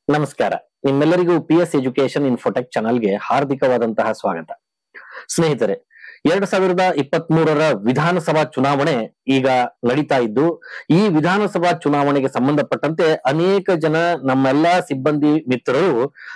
ನಮಸ್ಕಾರ ನಿಮ್ಮೆಲ್ಲರಿಗೂ P S education Infotech ಚಾನಲ್ಗೆ ಹಾರ್ದಿಕವಾದಂತಹ ಸ್ವಾಗತ ಸ್ನೇಹಿತರೆ ಎರಡ್ ಸಾವಿರದ ಇಪ್ಪತ್ತ್ ಮೂರರ ವಿಧಾನಸಭಾ ಚುನಾವಣೆ ಈಗ ನಡೀತಾ ಇದ್ದು ಈ ವಿಧಾನಸಭಾ ಚುನಾವಣೆಗೆ ಸಂಬಂಧಪಟ್ಟಂತೆ ಅನೇಕ ಜನ ನಮ್ಮೆಲ್ಲಾ ಸಿಬ್ಬಂದಿ ಮಿತ್ರರು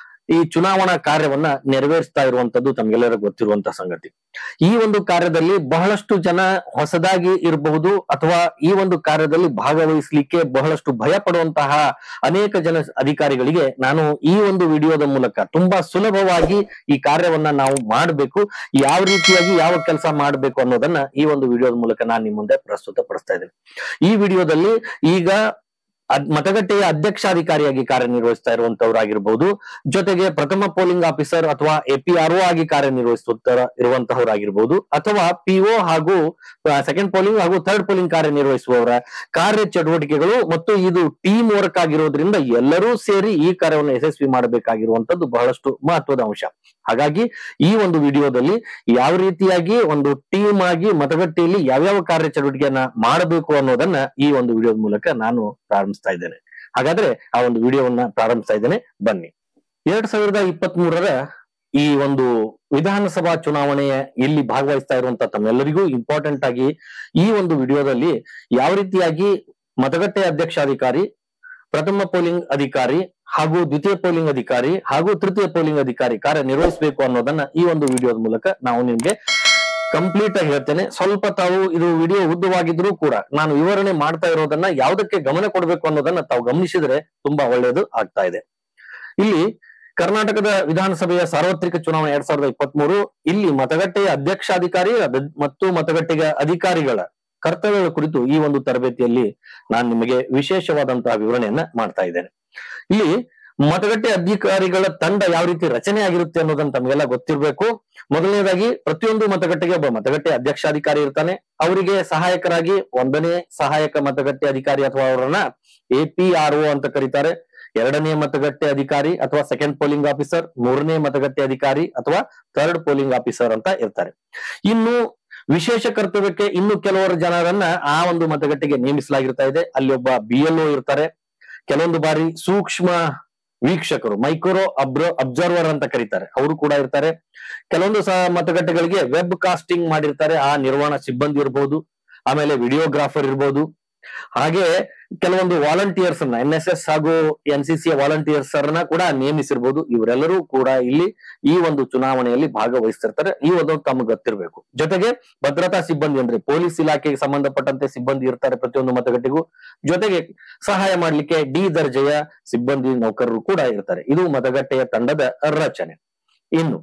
ಈ ಚುನಾವಣಾ ಕಾರ್ಯವನ್ನ ನೆರವೇರಿಸ್ತಾ ಇರುವಂತದ್ದು ತಮ್ಗೆಲ್ಲರಿಗೂ ಗೊತ್ತಿರುವಂತಹ ಸಂಗತಿ ಈ ಒಂದು ಕಾರ್ಯದಲ್ಲಿ ಬಹಳಷ್ಟು ಜನ ಹೊಸದಾಗಿ ಇರಬಹುದು ಅಥವಾ ಈ ಒಂದು ಕಾರ್ಯದಲ್ಲಿ ಭಾಗವಹಿಸಲಿಕ್ಕೆ ಬಹಳಷ್ಟು ಭಯ ಪಡುವಂತಹ ಅನೇಕ ಜನ ಅಧಿಕಾರಿಗಳಿಗೆ ನಾನು ಈ ಒಂದು ವಿಡಿಯೋದ ಮೂಲಕ ತುಂಬಾ ಸುಲಭವಾಗಿ ಈ ಕಾರ್ಯವನ್ನ ನಾವು ಮಾಡಬೇಕು ಯಾವ ರೀತಿಯಾಗಿ ಯಾವ ಕೆಲಸ ಮಾಡಬೇಕು ಅನ್ನೋದನ್ನ ಈ ಒಂದು ವಿಡಿಯೋದ ಮೂಲಕ ನಾನು ನಿಮ್ಮ ಮುಂದೆ ಪ್ರಸ್ತುತ ಪಡಿಸ್ತಾ ಇದ್ದೇನೆ ಈ ವಿಡಿಯೋದಲ್ಲಿ ಈಗ ಅದ್- ಮತಗಟ್ಟೆಯ ಅಧ್ಯಕ್ಷಾಧಿಕಾರಿಯಾಗಿ ಕಾರ್ಯನಿರ್ವಹಿಸ್ತಾ ಇರುವಂತವರಾಗಿರ್ಬಹುದು ಜೊತೆಗೆ ಪ್ರಥಮ ಪೋಲಿಂಗ್ ಆಫೀಸರ್ ಅಥವಾ ಎಪಿಆರ್ಒ ಆಗಿ ಕಾರ್ಯನಿರ್ವಹಿಸುತ್ತ ಇರುವಂತಹವರಾಗಿರ್ಬಹುದು ಅಥವಾ ಪಿಒ ಹಾಗೂ ಸೆಕೆಂಡ್ ಪೋಲಿಂಗ್ ಹಾಗೂ ಥರ್ಡ್ ಪೋಲಿಂಗ್ ಕಾರ್ಯನಿರ್ವಹಿಸುವವರ ಕಾರ್ಯ ಚಟುವಟಿಕೆಗಳು ಮತ್ತು ಇದು ಟೀಮ್ ವರ್ಕ್ ಆಗಿರೋದ್ರಿಂದ ಎಲ್ಲರೂ ಸೇರಿ ಈ ಕಾರ್ಯವನ್ನು ಯಶಸ್ವಿ ಮಾಡಬೇಕಾಗಿರುವಂತದ್ದು ಬಹಳಷ್ಟು ಮಹತ್ವದ ಅಂಶ ಹಾಗಾಗಿ ಈ ಒಂದು ವಿಡಿಯೋದಲ್ಲಿ ಯಾವ ರೀತಿಯಾಗಿ ಒಂದು ಟೀಮ್ ಆಗಿ ಮತಗಟ್ಟೆಯಲ್ಲಿ ಯಾವ್ಯಾವ ಕಾರ್ಯ ಚಟುವಟಿಕೆಯನ್ನ ಮಾಡಬೇಕು ಅನ್ನೋದನ್ನ ಈ ಒಂದು ವಿಡಿಯೋದ ಮೂಲಕ ನಾನು ಪ್ರಾರಂಭಿಸ್ತಾ ಇದ್ದೇನೆ ಹಾಗಾದ್ರೆ ಆ ಒಂದು ವಿಡಿಯೋವನ್ನ ಪ್ರಾರಂಭಿಸ್ತಾ ಇದ್ದೇನೆ ಬನ್ನಿ ಎರಡ್ ಸಾವಿರದ ಇಪ್ಪತ್ತ್ ಮೂರರ ಈ ಒಂದು ವಿಧಾನಸಭಾ ಚುನಾವಣೆಯ ಇಲ್ಲಿ ಭಾಗವಹಿಸ್ತಾ ಇರುವಂತ ತಮ್ಮೆಲ್ಲರಿಗೂ ಇಂಪಾರ್ಟೆಂಟ್ ಆಗಿ ಈ ಒಂದು ವಿಡಿಯೋದಲ್ಲಿ ಯಾವ ರೀತಿಯಾಗಿ ಮತಗಟ್ಟೆ ಅಧ್ಯಕ್ಷಾಧಿಕಾರಿ ಪ್ರಥಮ ಪೋಲಿಂಗ್ ಅಧಿಕಾರಿ ಹಾಗೂ ದ್ವಿತೀಯ ಪೋಲಿಂಗ್ ಅಧಿಕಾರಿ ಹಾಗೂ ತೃತೀಯ ಪೋಲಿಂಗ್ ಅಧಿಕಾರಿ ಕಾರ್ಯನಿರ್ವಹಿಸಬೇಕು ಅನ್ನೋದನ್ನ ಈ ಒಂದು ವಿಡಿಯೋದ ಮೂಲಕ ನಾವು ನಿಮ್ಗೆ ಕಂಪ್ಲೀಟ್ ಆಗಿ ಹೇಳ್ತೇನೆ ಸ್ವಲ್ಪ ತಾವು ಇದು ವಿಡಿಯೋ ಉದ್ದವಾಗಿದ್ರೂ ಕೂಡ ನಾನು ವಿವರಣೆ ಮಾಡ್ತಾ ಇರೋದನ್ನ ಯಾವುದಕ್ಕೆ ಗಮನ ಕೊಡಬೇಕು ಅನ್ನೋದನ್ನ ತಾವು ಗಮನಿಸಿದ್ರೆ ತುಂಬಾ ಒಳ್ಳೆಯದು ಆಗ್ತಾ ಇದೆ ಇಲ್ಲಿ ಕರ್ನಾಟಕದ ವಿಧಾನಸಭೆಯ ಸಾರ್ವತ್ರಿಕ ಚುನಾವಣೆ ಎರಡ್ ಸಾವಿರದ ಇಪ್ಪತ್ತ್ ಮೂರು ಇಲ್ಲಿ ಮತಗಟ್ಟೆಯ ಅಧ್ಯಕ್ಷಾಧಿಕಾರಿ ಅದ್- ಮತ್ತು ಮತಗಟ್ಟೆಯ ಅಧಿಕಾರಿಗಳ ಕರ್ತವ್ಯಗಳ ಕುರಿತು ಈ ಒಂದು ತರಬೇತಿಯಲ್ಲಿ ನಾನು ನಿಮಗೆ ವಿಶೇಷವಾದಂತಹ ವಿವರಣೆಯನ್ನ ಮಾಡ್ತಾ ಇದ್ದೇನೆ ಇಲ್ಲಿ ಮತಗಟ್ಟೆ ಅಧಿಕಾರಿಗಳ ತಂಡ ಯಾವ ರೀತಿ ರಚನೆ ಆಗಿರುತ್ತೆ ಅನ್ನೋದನ್ನ ತಮಗೆಲ್ಲ ಗೊತ್ತಿರಬೇಕು ಮೊದಲನೇದಾಗಿ ಪ್ರತಿಯೊಂದು ಮತಗಟ್ಟೆಗೆ ಒಬ್ಬ ಮತಗಟ್ಟೆ ಅಧ್ಯಕ್ಷಾಧಿಕಾರಿ ಇರ್ತಾನೆ ಅವರಿಗೆ ಸಹಾಯಕರಾಗಿ ಒಂದನೇ ಸಹಾಯಕ ಮತಗಟ್ಟೆ ಅಧಿಕಾರಿ ಅಥವಾ ಅವರನ್ನ ಎಪಿಆರ್ಒ ಅಂತ ಕರೀತಾರೆ ಎರಡನೇ ಮತಗಟ್ಟೆ ಅಧಿಕಾರಿ ಅಥವಾ ಸೆಕೆಂಡ್ ಪೋಲಿಂಗ್ ಆಫೀಸರ್ ಮೂರನೇ ಮತಗಟ್ಟೆ ಅಧಿಕಾರಿ ಅಥವಾ ಥರ್ಡ್ ಪೋಲಿಂಗ್ ಆಫೀಸರ್ ಅಂತ ಇರ್ತಾರೆ ಇನ್ನು ವಿಶೇಷ ಕರ್ತವ್ಯಕ್ಕೆ ಇನ್ನು ಕೆಲವರು ಜನರನ್ನ ಆ ಒಂದು ಮತಗಟ್ಟೆಗೆ ನೇಮಿಸಲಾಗಿರ್ತಾ ಇದೆ ಅಲ್ಲಿ ಒಬ್ಬ ಬಿ ಎಲ್ ಇರ್ತಾರೆ ಕೆಲವೊಂದು ಬಾರಿ ಸೂಕ್ಷ್ಮ ವೀಕ್ಷಕರು ಮೈಕ್ರೋ ಅಬ್ರ ಅಬ್ಸರ್ವರ್ ಅಂತ ಕರೀತಾರೆ ಅವರು ಕೂಡ ಇರ್ತಾರೆ ಕೆಲವೊಂದು ಸಹ ಮತಗಟ್ಟೆಗಳಿಗೆ ವೆಬ್ ಕಾಸ್ಟಿಂಗ್ ಮಾಡಿರ್ತಾರೆ ಆ ನಿರ್ವಹಣಾ ಸಿಬ್ಬಂದಿ ಇರ್ಬೋದು ಆಮೇಲೆ ವಿಡಿಯೋಗ್ರಾಫರ್ ಇರ್ಬೋದು ಹಾಗೆ ಕೆಲವೊಂದು ವಾಲಂಟಿಯರ್ಸ್ ಅನ್ನ ಎನ್ ಎಸ್ ಎಸ್ ಹಾಗೂ ಎನ್ ಸಿ ಸಿ ವಾಲಂಟಿಯರ್ಸ್ ಅನ್ನ ಕೂಡ ನೇಮಿಸಿರ್ಬೋದು ಇವರೆಲ್ಲರೂ ಕೂಡ ಇಲ್ಲಿ ಈ ಒಂದು ಚುನಾವಣೆಯಲ್ಲಿ ಭಾಗವಹಿಸ್ತಿರ್ತಾರೆ ಈ ಒಂದು ತಮಗೆ ಗೊತ್ತಿರಬೇಕು ಜೊತೆಗೆ ಭದ್ರತಾ ಸಿಬ್ಬಂದಿ ಅಂದ್ರೆ ಪೊಲೀಸ್ ಇಲಾಖೆಗೆ ಸಂಬಂಧಪಟ್ಟಂತೆ ಸಿಬ್ಬಂದಿ ಇರ್ತಾರೆ ಪ್ರತಿಯೊಂದು ಮತಗಟ್ಟೆಗೂ ಜೊತೆಗೆ ಸಹಾಯ ಮಾಡ್ಲಿಕ್ಕೆ ಡಿ ದರ್ಜೆಯ ಸಿಬ್ಬಂದಿ ನೌಕರರು ಕೂಡ ಇರ್ತಾರೆ ಇದು ಮತಗಟ್ಟೆಯ ತಂಡದ ರಚನೆ ಇನ್ನು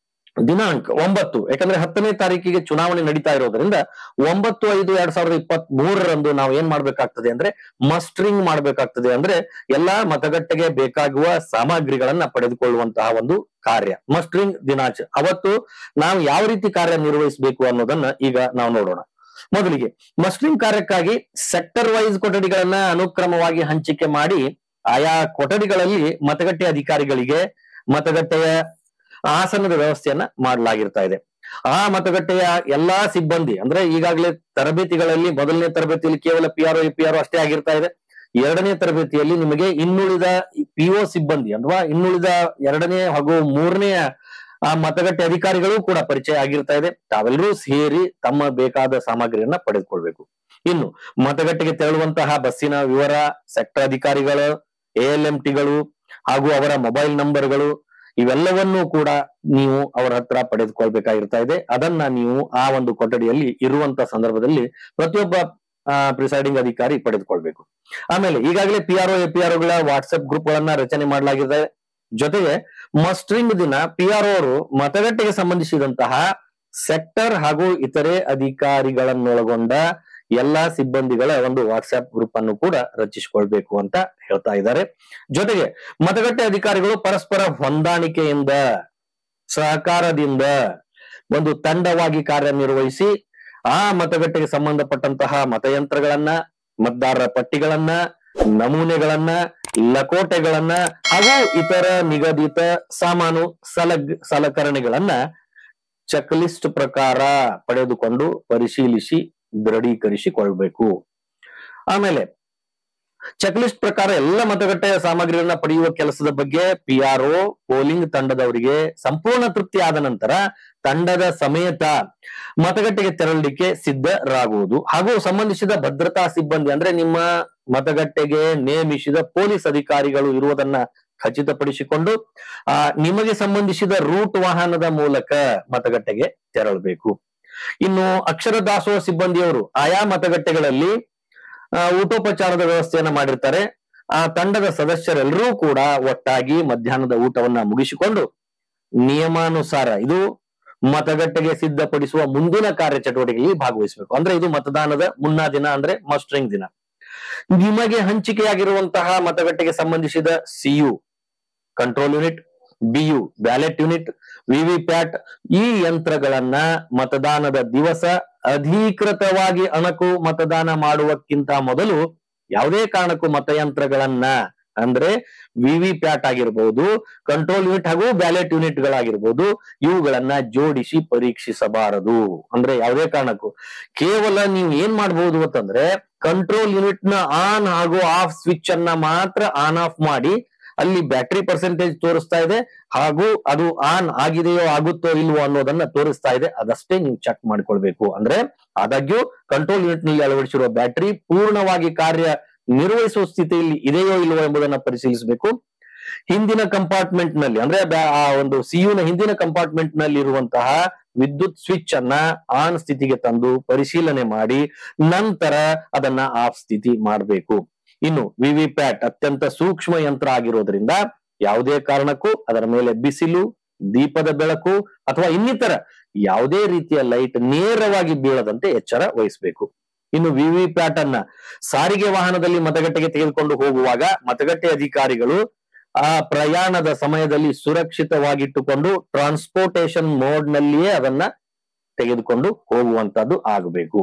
ದಿನಾಂಕ ಒಂಬತ್ತು ಯಾಕಂದ್ರೆ ಹತ್ತನೇ ತಾರೀಕಿಗೆ ಚುನಾವಣೆ ನಡೀತಾ ಇರೋದ್ರಿಂದ ಒಂಬತ್ತು ಐದು ಎರಡ್ ಸಾವಿರದ ಇಪ್ಪತ್ತ್ ಮೂರರಂದು ನಾವು ಏನ್ ಮಾಡ್ಬೇಕಾಗ್ತದೆ ಅಂದ್ರೆ ಮಸ್ಟ್ರಿಂಗ್ ಮಾಡ್ಬೇಕಾಗ್ತದೆ ಅಂದ್ರೆ ಎಲ್ಲಾ ಮತಗಟ್ಟೆಗೆ ಬೇಕಾಗುವ ಸಾಮಗ್ರಿಗಳನ್ನ ಪಡೆದುಕೊಳ್ಳುವಂತಹ ಒಂದು ಕಾರ್ಯ ಮಸ್ಟ್ರಿಂಗ್ ದಿನಾಚ ಅವತ್ತು ನಾವು ಯಾವ ರೀತಿ ಕಾರ್ಯ ನಿರ್ವಹಿಸಬೇಕು ಅನ್ನೋದನ್ನ ಈಗ ನಾವು ನೋಡೋಣ ಮೊದಲಿಗೆ ಮಸ್ಟ್ರಿಂಗ್ ಕಾರ್ಯಕ್ಕಾಗಿ ಸೆಕ್ಟರ್ ವೈಸ್ ಕೊಠಡಿಗಳನ್ನ ಅನುಕ್ರಮವಾಗಿ ಹಂಚಿಕೆ ಮಾಡಿ ಆಯಾ ಕೊಠಡಿಗಳಲ್ಲಿ ಮತಗಟ್ಟೆ ಅಧಿಕಾರಿಗಳಿಗೆ ಮತಗಟ್ಟೆಯ ಆಸನದ ವ್ಯವಸ್ಥೆಯನ್ನ ಮಾಡಲಾಗಿರ್ತಾ ಇದೆ ಆ ಮತಗಟ್ಟೆಯ ಎಲ್ಲಾ ಸಿಬ್ಬಂದಿ ಅಂದ್ರೆ ಈಗಾಗಲೇ ತರಬೇತಿಗಳಲ್ಲಿ ಮೊದಲನೇ ತರಬೇತಿಯಲ್ಲಿ ಕೇವಲ ಪಿ ಆರ್ ಪಿ ಆರ್ ಅಷ್ಟೇ ಆಗಿರ್ತಾ ಇದೆ ಎರಡನೇ ತರಬೇತಿಯಲ್ಲಿ ನಿಮಗೆ ಇನ್ನುಳಿದ ಪಿಒ ಸಿಬ್ಬಂದಿ ಅಥವಾ ಇನ್ನುಳಿದ ಎರಡನೇ ಹಾಗೂ ಮೂರನೇ ಆ ಮತಗಟ್ಟೆ ಅಧಿಕಾರಿಗಳು ಕೂಡ ಪರಿಚಯ ಆಗಿರ್ತಾ ಇದೆ ತಾವೆಲ್ಲರೂ ಸೇರಿ ತಮ್ಮ ಬೇಕಾದ ಸಾಮಗ್ರಿಯನ್ನ ಪಡೆದುಕೊಳ್ಬೇಕು ಇನ್ನು ಮತಗಟ್ಟೆಗೆ ತೆರಳುವಂತಹ ಬಸ್ಸಿನ ವಿವರ ಸೆಕ್ಟರ್ ಅಧಿಕಾರಿಗಳು ಎ ಎಲ್ ಎಂ ಟಿಗಳು ಹಾಗೂ ಅವರ ಮೊಬೈಲ್ ನಂಬರ್ಗಳು ಇವೆಲ್ಲವನ್ನೂ ಕೂಡ ನೀವು ಅವರ ಹತ್ರ ಪಡೆದುಕೊಳ್ಬೇಕಾಗಿರ್ತಾ ಇದೆ ಅದನ್ನ ನೀವು ಆ ಒಂದು ಕೊಠಡಿಯಲ್ಲಿ ಇರುವಂತ ಸಂದರ್ಭದಲ್ಲಿ ಪ್ರತಿಯೊಬ್ಬ ಪ್ರಿಸೈಡಿಂಗ್ ಅಧಿಕಾರಿ ಪಡೆದುಕೊಳ್ಬೇಕು ಆಮೇಲೆ ಈಗಾಗಲೇ P R A P R ಗಳ ವಾಟ್ಸ್ಆಪ್ ಗ್ರೂಪ್ ಗಳನ್ನ ರಚನೆ ಮಾಡಲಾಗಿದೆ ಜೊತೆಗೆ ಮಸ್ಟ್ರಿಂಗ್ ದಿನ ಪಿ ಆರ್ ಅವರು ಮತಗಟ್ಟೆಗೆ ಸಂಬಂಧಿಸಿದಂತಹ ಸೆಕ್ಟರ್ ಹಾಗೂ ಇತರೆ ಅಧಿಕಾರಿಗಳನ್ನೊಳಗೊಂಡ ಎಲ್ಲಾ ಸಿಬ್ಬಂದಿಗಳ ಒಂದು ವಾಟ್ಸ್ಆಪ್ ಗ್ರೂಪ್ ಅನ್ನು ಕೂಡ ರಚಿಸಿಕೊಳ್ಬೇಕು ಅಂತ ಹೇಳ್ತಾ ಇದ್ದಾರೆ ಜೊತೆಗೆ ಮತಗಟ್ಟೆ ಅಧಿಕಾರಿಗಳು ಪರಸ್ಪರ ಹೊಂದಾಣಿಕೆಯಿಂದ ಸಹಕಾರದಿಂದ ಒಂದು ತಂಡವಾಗಿ ಕಾರ್ಯನಿರ್ವಹಿಸಿ ಆ ಮತಗಟ್ಟೆಗೆ ಸಂಬಂಧಪಟ್ಟಂತಹ ಮತಯಂತ್ರಗಳನ್ನ ಮತದಾರರ ಪಟ್ಟಿಗಳನ್ನ ನಮೂನೆಗಳನ್ನ ಲಕೋಟೆಗಳನ್ನ ಹಾಗೂ ಇತರ ನಿಗದಿತ ಸಾಮಾನು ಸಲಗ್ ಸಲಕರಣೆಗಳನ್ನ ಚೆಕ್ ಲಿಸ್ಟ್ ಪ್ರಕಾರ ಪಡೆದುಕೊಂಡು ಪರಿಶೀಲಿಸಿ ದೃಢೀಕರಿಸಿಕೊಳ್ಬೇಕು ಆಮೇಲೆ ಚೆಕ್ ಲಿಸ್ಟ್ ಪ್ರಕಾರ ಎಲ್ಲ ಮತಗಟ್ಟೆಯ ಸಾಮಗ್ರಿಗಳನ್ನ ಪಡೆಯುವ ಕೆಲಸದ ಬಗ್ಗೆ ಪಿಆರ್ಒ ಪೋಲಿಂಗ್ ತಂಡದವರಿಗೆ ಸಂಪೂರ್ಣ ತೃಪ್ತಿ ಆದ ನಂತರ ತಂಡದ ಸಮೇತ ಮತಗಟ್ಟೆಗೆ ತೆರಳಲಿಕ್ಕೆ ಸಿದ್ಧರಾಗುವುದು ಹಾಗೂ ಸಂಬಂಧಿಸಿದ ಭದ್ರತಾ ಸಿಬ್ಬಂದಿ ಅಂದ್ರೆ ನಿಮ್ಮ ಮತಗಟ್ಟೆಗೆ ನೇಮಿಸಿದ ಪೊಲೀಸ್ ಅಧಿಕಾರಿಗಳು ಇರುವುದನ್ನ ಖಚಿತಪಡಿಸಿಕೊಂಡು ಆ ನಿಮಗೆ ಸಂಬಂಧಿಸಿದ ರೂಟ್ ವಾಹನದ ಮೂಲಕ ಮತಗಟ್ಟೆಗೆ ತೆರಳಬೇಕು ಇನ್ನು ಅಕ್ಷರ ದಾಸೋಹ ಸಿಬ್ಬಂದಿಯವರು ಆಯಾ ಮತಗಟ್ಟೆಗಳಲ್ಲಿ ಆ, ಊಟೋಪಚಾರದ ವ್ಯವಸ್ಥೆಯನ್ನ ಮಾಡಿರ್ತಾರೆ ಆ ತಂಡದ ಸದಸ್ಯರೆಲ್ಲರೂ ಕೂಡ ಒಟ್ಟಾಗಿ ಮಧ್ಯಾಹ್ನದ ಊಟವನ್ನ ಮುಗಿಸಿಕೊಂಡು ನಿಯಮಾನುಸಾರ ಇದು ಮತಗಟ್ಟೆಗೆ ಸಿದ್ಧಪಡಿಸುವ ಮುಂದಿನ ಕಾರ್ಯಚಟುವಟಿಕೆಯಲ್ಲಿ ಭಾಗವಹಿಸಬೇಕು ಅಂದ್ರೆ ಇದು ಮತದಾನದ ಮುನ್ನಾ ದಿನ ಅಂದ್ರೆ ಮಸ್ಟರಿಂಗ್ ದಿನ ನಿಮಗೆ ಹಂಚಿಕೆಯಾಗಿರುವಂತಹ ಮತಗಟ್ಟೆಗೆ ಸಂಬಂಧಿಸಿದ CU control unit BU ballot unit VVPAT ಈ ಯಂತ್ರಗಳನ್ನ ಮತದಾನದ ದಿವಸ ಅಧಿಕೃತವಾಗಿ ಅಣಕು ಮತದಾನ ಮಾಡುವಕ್ಕಿಂತ ಮೊದಲು ಯಾವುದೇ ಕಾರಣಕ್ಕೂ ಮತಯಂತ್ರಗಳನ್ನ ಅಂದ್ರೆ ವಿವಿ ಪ್ಯಾಟ್ ಆಗಿರ್ಬೋದು ಕಂಟ್ರೋಲ್ ಯೂನಿಟ್ ಹಾಗೂ ಬ್ಯಾಲೆಟ್ ಯೂನಿಟ್ ಗಳಾಗಿರ್ಬೋದು ಇವುಗಳನ್ನ ಜೋಡಿಸಿ ಪರೀಕ್ಷಿಸಬಾರದು ಅಂದ್ರೆ ಯಾವುದೇ ಕಾರಣಕ್ಕೂ ಕೇವಲ ನೀವು ಏನ್ ಮಾಡಬಹುದು ಅಂತಂದ್ರೆ ಕಂಟ್ರೋಲ್ ಯೂನಿಟ್ ನ ಆನ್ ಹಾಗೂ ಆಫ್ ಸ್ವಿಚ್ ಅನ್ನ ಮಾತ್ರ ಆನ್ ಆಫ್ ಮಾಡಿ ಅಲ್ಲಿ ಬ್ಯಾಟರಿ ಪರ್ಸೆಂಟೇಜ್ ತೋರಿಸ್ತಾ ಇದೆ ಹಾಗೂ ಅದು ಆನ್ ಆಗಿದೆಯೋ ಆಗುತ್ತೋ ಇಲ್ವೋ ಅನ್ನೋದನ್ನ ತೋರಿಸ್ತಾ ಇದೆ ಅದಷ್ಟೇ ನೀವು ಚೆಕ್ ಮಾಡ್ಕೊಳ್ಬೇಕು ಅಂದ್ರೆ ಆದಾಗ್ಯೂ ಕಂಟ್ರೋಲ್ ಯೂನಿಟ್ ನಲ್ಲಿ ಅಳವಡಿಸಿರುವ ಬ್ಯಾಟರಿ ಪೂರ್ಣವಾಗಿ ಕಾರ್ಯ ನಿರ್ವಹಿಸುವ ಸ್ಥಿತಿಯಲ್ಲಿ ಇದೆಯೋ ಇಲ್ವೋ ಎಂಬುದನ್ನ ಪರಿಶೀಲಿಸಬೇಕು ಹಿಂದಿನ ಕಂಪಾರ್ಟ್ಮೆಂಟ್ ನಲ್ಲಿ ಅಂದ್ರೆ ಬ್ಯಾ- ಆ ಒಂದು ಸಿಯು ನ ಹಿಂದಿನ ಕಂಪಾರ್ಟ್ಮೆಂಟ್ ನಲ್ಲಿ ಇರುವಂತಹ ವಿದ್ಯುತ್ ಸ್ವಿಚ್ ಅನ್ನ ಆನ್ ಸ್ಥಿತಿಗೆ ತಂದು ಪರಿಶೀಲನೆ ಮಾಡಿ ನಂತರ ಅದನ್ನ ಆಫ್ ಸ್ಥಿತಿ ಮಾಡಬೇಕು ಇನ್ನು ವಿವಿ ಪ್ಯಾಟ್ ಅತ್ಯಂತ ಸೂಕ್ಷ್ಮ ಯಂತ್ರ ಆಗಿರೋದ್ರಿಂದ ಯಾವುದೇ ಕಾರಣಕ್ಕೂ ಅದರ ಮೇಲೆ ಬಿಸಿಲು ದೀಪದ ಬೆಳಕು ಅಥವಾ ಇನ್ನಿತರ ಯಾವುದೇ ರೀತಿಯ ಲೈಟ್ ನೇರವಾಗಿ ಬೀಳದಂತೆ ಎಚ್ಚರ ವಹಿಸಬೇಕು ಇನ್ನು ವಿವಿ ಪ್ಯಾಟ್ ಅನ್ನ ಸಾರಿಗೆ ವಾಹನದಲ್ಲಿ ಮತಗಟ್ಟೆಗೆ ತೆಗೆದುಕೊಂಡು ಹೋಗುವಾಗ ಮತಗಟ್ಟೆ ಅಧಿಕಾರಿಗಳು ಆ ಪ್ರಯಾಣದ ಸಮಯದಲ್ಲಿ ಸುರಕ್ಷಿತವಾಗಿಟ್ಟುಕೊಂಡು ಟ್ರಾನ್ಸ್ಪೋರ್ಟೇಶನ್ ಮೋಡ್ ನಲ್ಲಿಯೇ ಅದನ್ನ ತೆಗೆದುಕೊಂಡು ಹೋಗುವಂತದ್ದು ಆಗಬೇಕು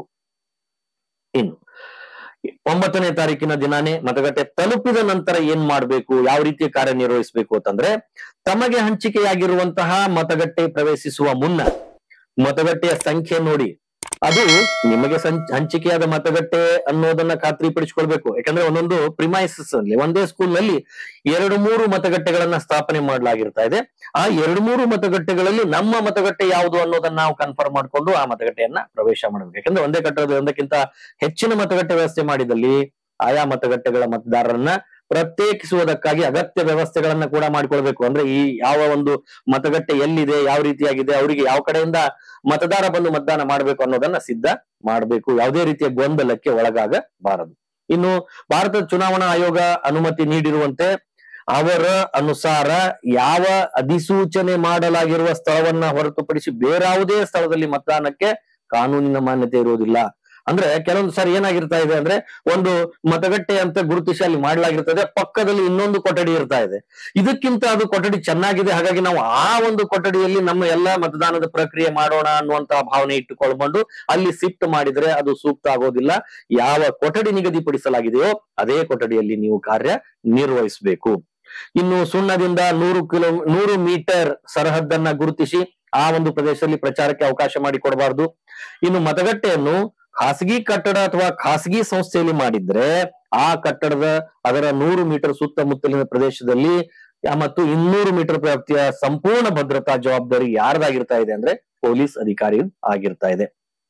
ಇನ್ನು ಒಂಬತ್ತನೇ ತಾರೀಕಿನ ದಿನಾನೇ ಮತಗಟ್ಟೆ ತಲುಪಿದ ನಂತರ ಏನ್ ಮಾಡ್ಬೇಕು ಯಾವ ರೀತಿಯ ಕಾರ್ಯನಿರ್ವಹಿಸಬೇಕು ಅಂತಂದ್ರೆ ತಮಗೆ ಹಂಚಿಕೆಯಾಗಿರುವಂತಹ ಮತಗಟ್ಟೆ ಪ್ರವೇಶಿಸುವ ಮುನ್ನ ಮತಗಟ್ಟೆಯ ಸಂಖ್ಯೆ ನೋಡಿ ಅದು ನಿಮಗೆ ಸಂ- ಹಂಚಿಕೆಯಾದ ಮತಗಟ್ಟೆ ಅನ್ನೋದನ್ನ ಖಾತ್ರಿಪಡಿಸಿಕೊಳ್ಬೇಕು ಯಾಕಂದ್ರೆ ಒಂದೊಂದು ಪ್ರಿಮೈಸಸ್ ಅಲ್ಲಿ ಒಂದೇ ಸ್ಕೂಲ್ ನಲ್ಲಿ ಎರಡು ಮೂರು ಮತಗಟ್ಟೆಗಳನ್ನ ಸ್ಥಾಪನೆ ಮಾಡಲಾಗಿರ್ತಾ ಇದೆ ಆ ಎರಡು ಮೂರು ಮತಗಟ್ಟೆಗಳಲ್ಲಿ ನಮ್ಮ ಮತಗಟ್ಟೆ ಯಾವುದು ಅನ್ನೋದನ್ನ ನಾವು ಕನ್ಫರ್ಮ್ ಮಾಡ್ಕೊಂಡು ಆ ಮತಗಟ್ಟೆಯನ್ನ ಪ್ರವೇಶ ಮಾಡಬೇಕು ಯಾಕಂದ್ರೆ ಒಂದೇ ಕಟ್ಟಡದ ಒಂದಕ್ಕಿಂತ ಹೆಚ್ಚಿನ ಮತಗಟ್ಟೆ ವ್ಯವಸ್ಥೆ ಮಾಡಿದಲ್ಲಿ ಆಯಾ ಮತಗಟ್ಟೆಗಳ ಮತದಾರರನ್ನ ಪ್ರತ್ಯೇಕಿಸುವುದಕ್ಕಾಗಿ ಅಗತ್ಯ ವ್ಯವಸ್ಥೆಗಳನ್ನ ಕೂಡ ಮಾಡಿಕೊಳ್ಬೇಕು ಅಂದ್ರೆ ಈ ಯಾವ ಒಂದು ಮತಗಟ್ಟೆ ಎಲ್ಲಿದೆ ಯಾವ ರೀತಿಯಾಗಿದೆ ಅವರಿಗೆ ಯಾವ ಕಡೆಯಿಂದ ಮತದಾರ ಬಂದು ಮತದಾನ ಮಾಡಬೇಕು ಅನ್ನೋದನ್ನ ಸಿದ್ಧ ಮಾಡಬೇಕು ಯಾವುದೇ ರೀತಿಯ ಗೊಂದಲಕ್ಕೆ ಒಳಗಾಗಬಾರದು ಇನ್ನು ಭಾರತ ಚುನಾವಣಾ ಆಯೋಗ ಅನುಮತಿ ನೀಡಿರುವಂತೆ ಅವರ ಅನುಸಾರ ಯಾವ ಅಧಿಸೂಚನೆ ಮಾಡಲಾಗಿರುವ ಸ್ಥಳವನ್ನ ಹೊರತುಪಡಿಸಿ ಬೇರಾವುದೇ ಸ್ಥಳದಲ್ಲಿ ಮತದಾನಕ್ಕೆ ಕಾನೂನಿನ ಮಾನ್ಯತೆ ಇರುವುದಿಲ್ಲ ಅಂದ್ರೆ ಕೆಲವೊಂದು ಸಾರಿ ಏನಾಗಿರ್ತಾ ಇದೆ ಅಂದ್ರೆ ಒಂದು ಮತಗಟ್ಟೆ ಅಂತ ಗುರುತಿಸಿ ಅಲ್ಲಿ ಮಾಡಲಾಗಿರ್ತದೆ ಪಕ್ಕದಲ್ಲಿ ಇನ್ನೊಂದು ಕೊಠಡಿ ಇರ್ತಾ ಇದೆ ಇದಕ್ಕಿಂತ ಅದು ಕೊಠಡಿ ಚೆನ್ನಾಗಿದೆ ಹಾಗಾಗಿ ನಾವು ಆ ಒಂದು ಕೊಠಡಿಯಲ್ಲಿ ನಮ್ಮ ಎಲ್ಲಾ ಮತದಾನದ ಪ್ರಕ್ರಿಯೆ ಮಾಡೋಣ ಅನ್ನುವಂತಹ ಭಾವನೆ ಇಟ್ಟುಕೊಂಡು ಅಲ್ಲಿ ಶಿಫ್ಟ್ ಮಾಡಿದ್ರೆ ಅದು ಸೂಕ್ತ ಆಗೋದಿಲ್ಲ ಯಾವ ಕೊಠಡಿ ನಿಗದಿಪಡಿಸಲಾಗಿದೆಯೋ ಅದೇ ಕೊಠಡಿಯಲ್ಲಿ ನೀವು ಕಾರ್ಯ ನಿರ್ವಹಿಸಬೇಕು ಇನ್ನು ಸುಣ್ಣದಿಂದ ನೂರು ಕಿಲೋ ನೂರು ಮೀಟರ್ ಸರಹದ್ದನ್ನ ಗುರುತಿಸಿ ಆ ಒಂದು ಪ್ರದೇಶದಲ್ಲಿ ಪ್ರಚಾರಕ್ಕೆ ಅವಕಾಶ ಮಾಡಿಕೊಡಬಾರದು ಇನ್ನು ಮತಗಟ್ಟೆಯನ್ನು ಖಾಸಗಿ ಕಟ್ಟಡ ಅಥವಾ ಖಾಸಗಿ ಸಂಸ್ಥೆಯಲ್ಲಿ ಮಾಡಿದ್ರೆ ಆ ಕಟ್ಟಡದ ಅದರ ನೂರು ಮೀಟರ್ ಸುತ್ತಮುತ್ತಲಿನ ಪ್ರದೇಶದಲ್ಲಿ ಆ, ಮತ್ತು ಇನ್ನೂರು ಮೀಟರ್ ವ್ಯಾಪ್ತಿಯ ಸಂಪೂರ್ಣ ಭದ್ರತಾ ಜವಾಬ್ದಾರಿ ಯಾರ್ದಾಗಿರ್ತಾ ಇದೆ ಅಂದ್ರೆ ಪೊಲೀಸ್ ಅಧಿಕಾರಿ ಆಗಿರ್ತಾ ಇದೆ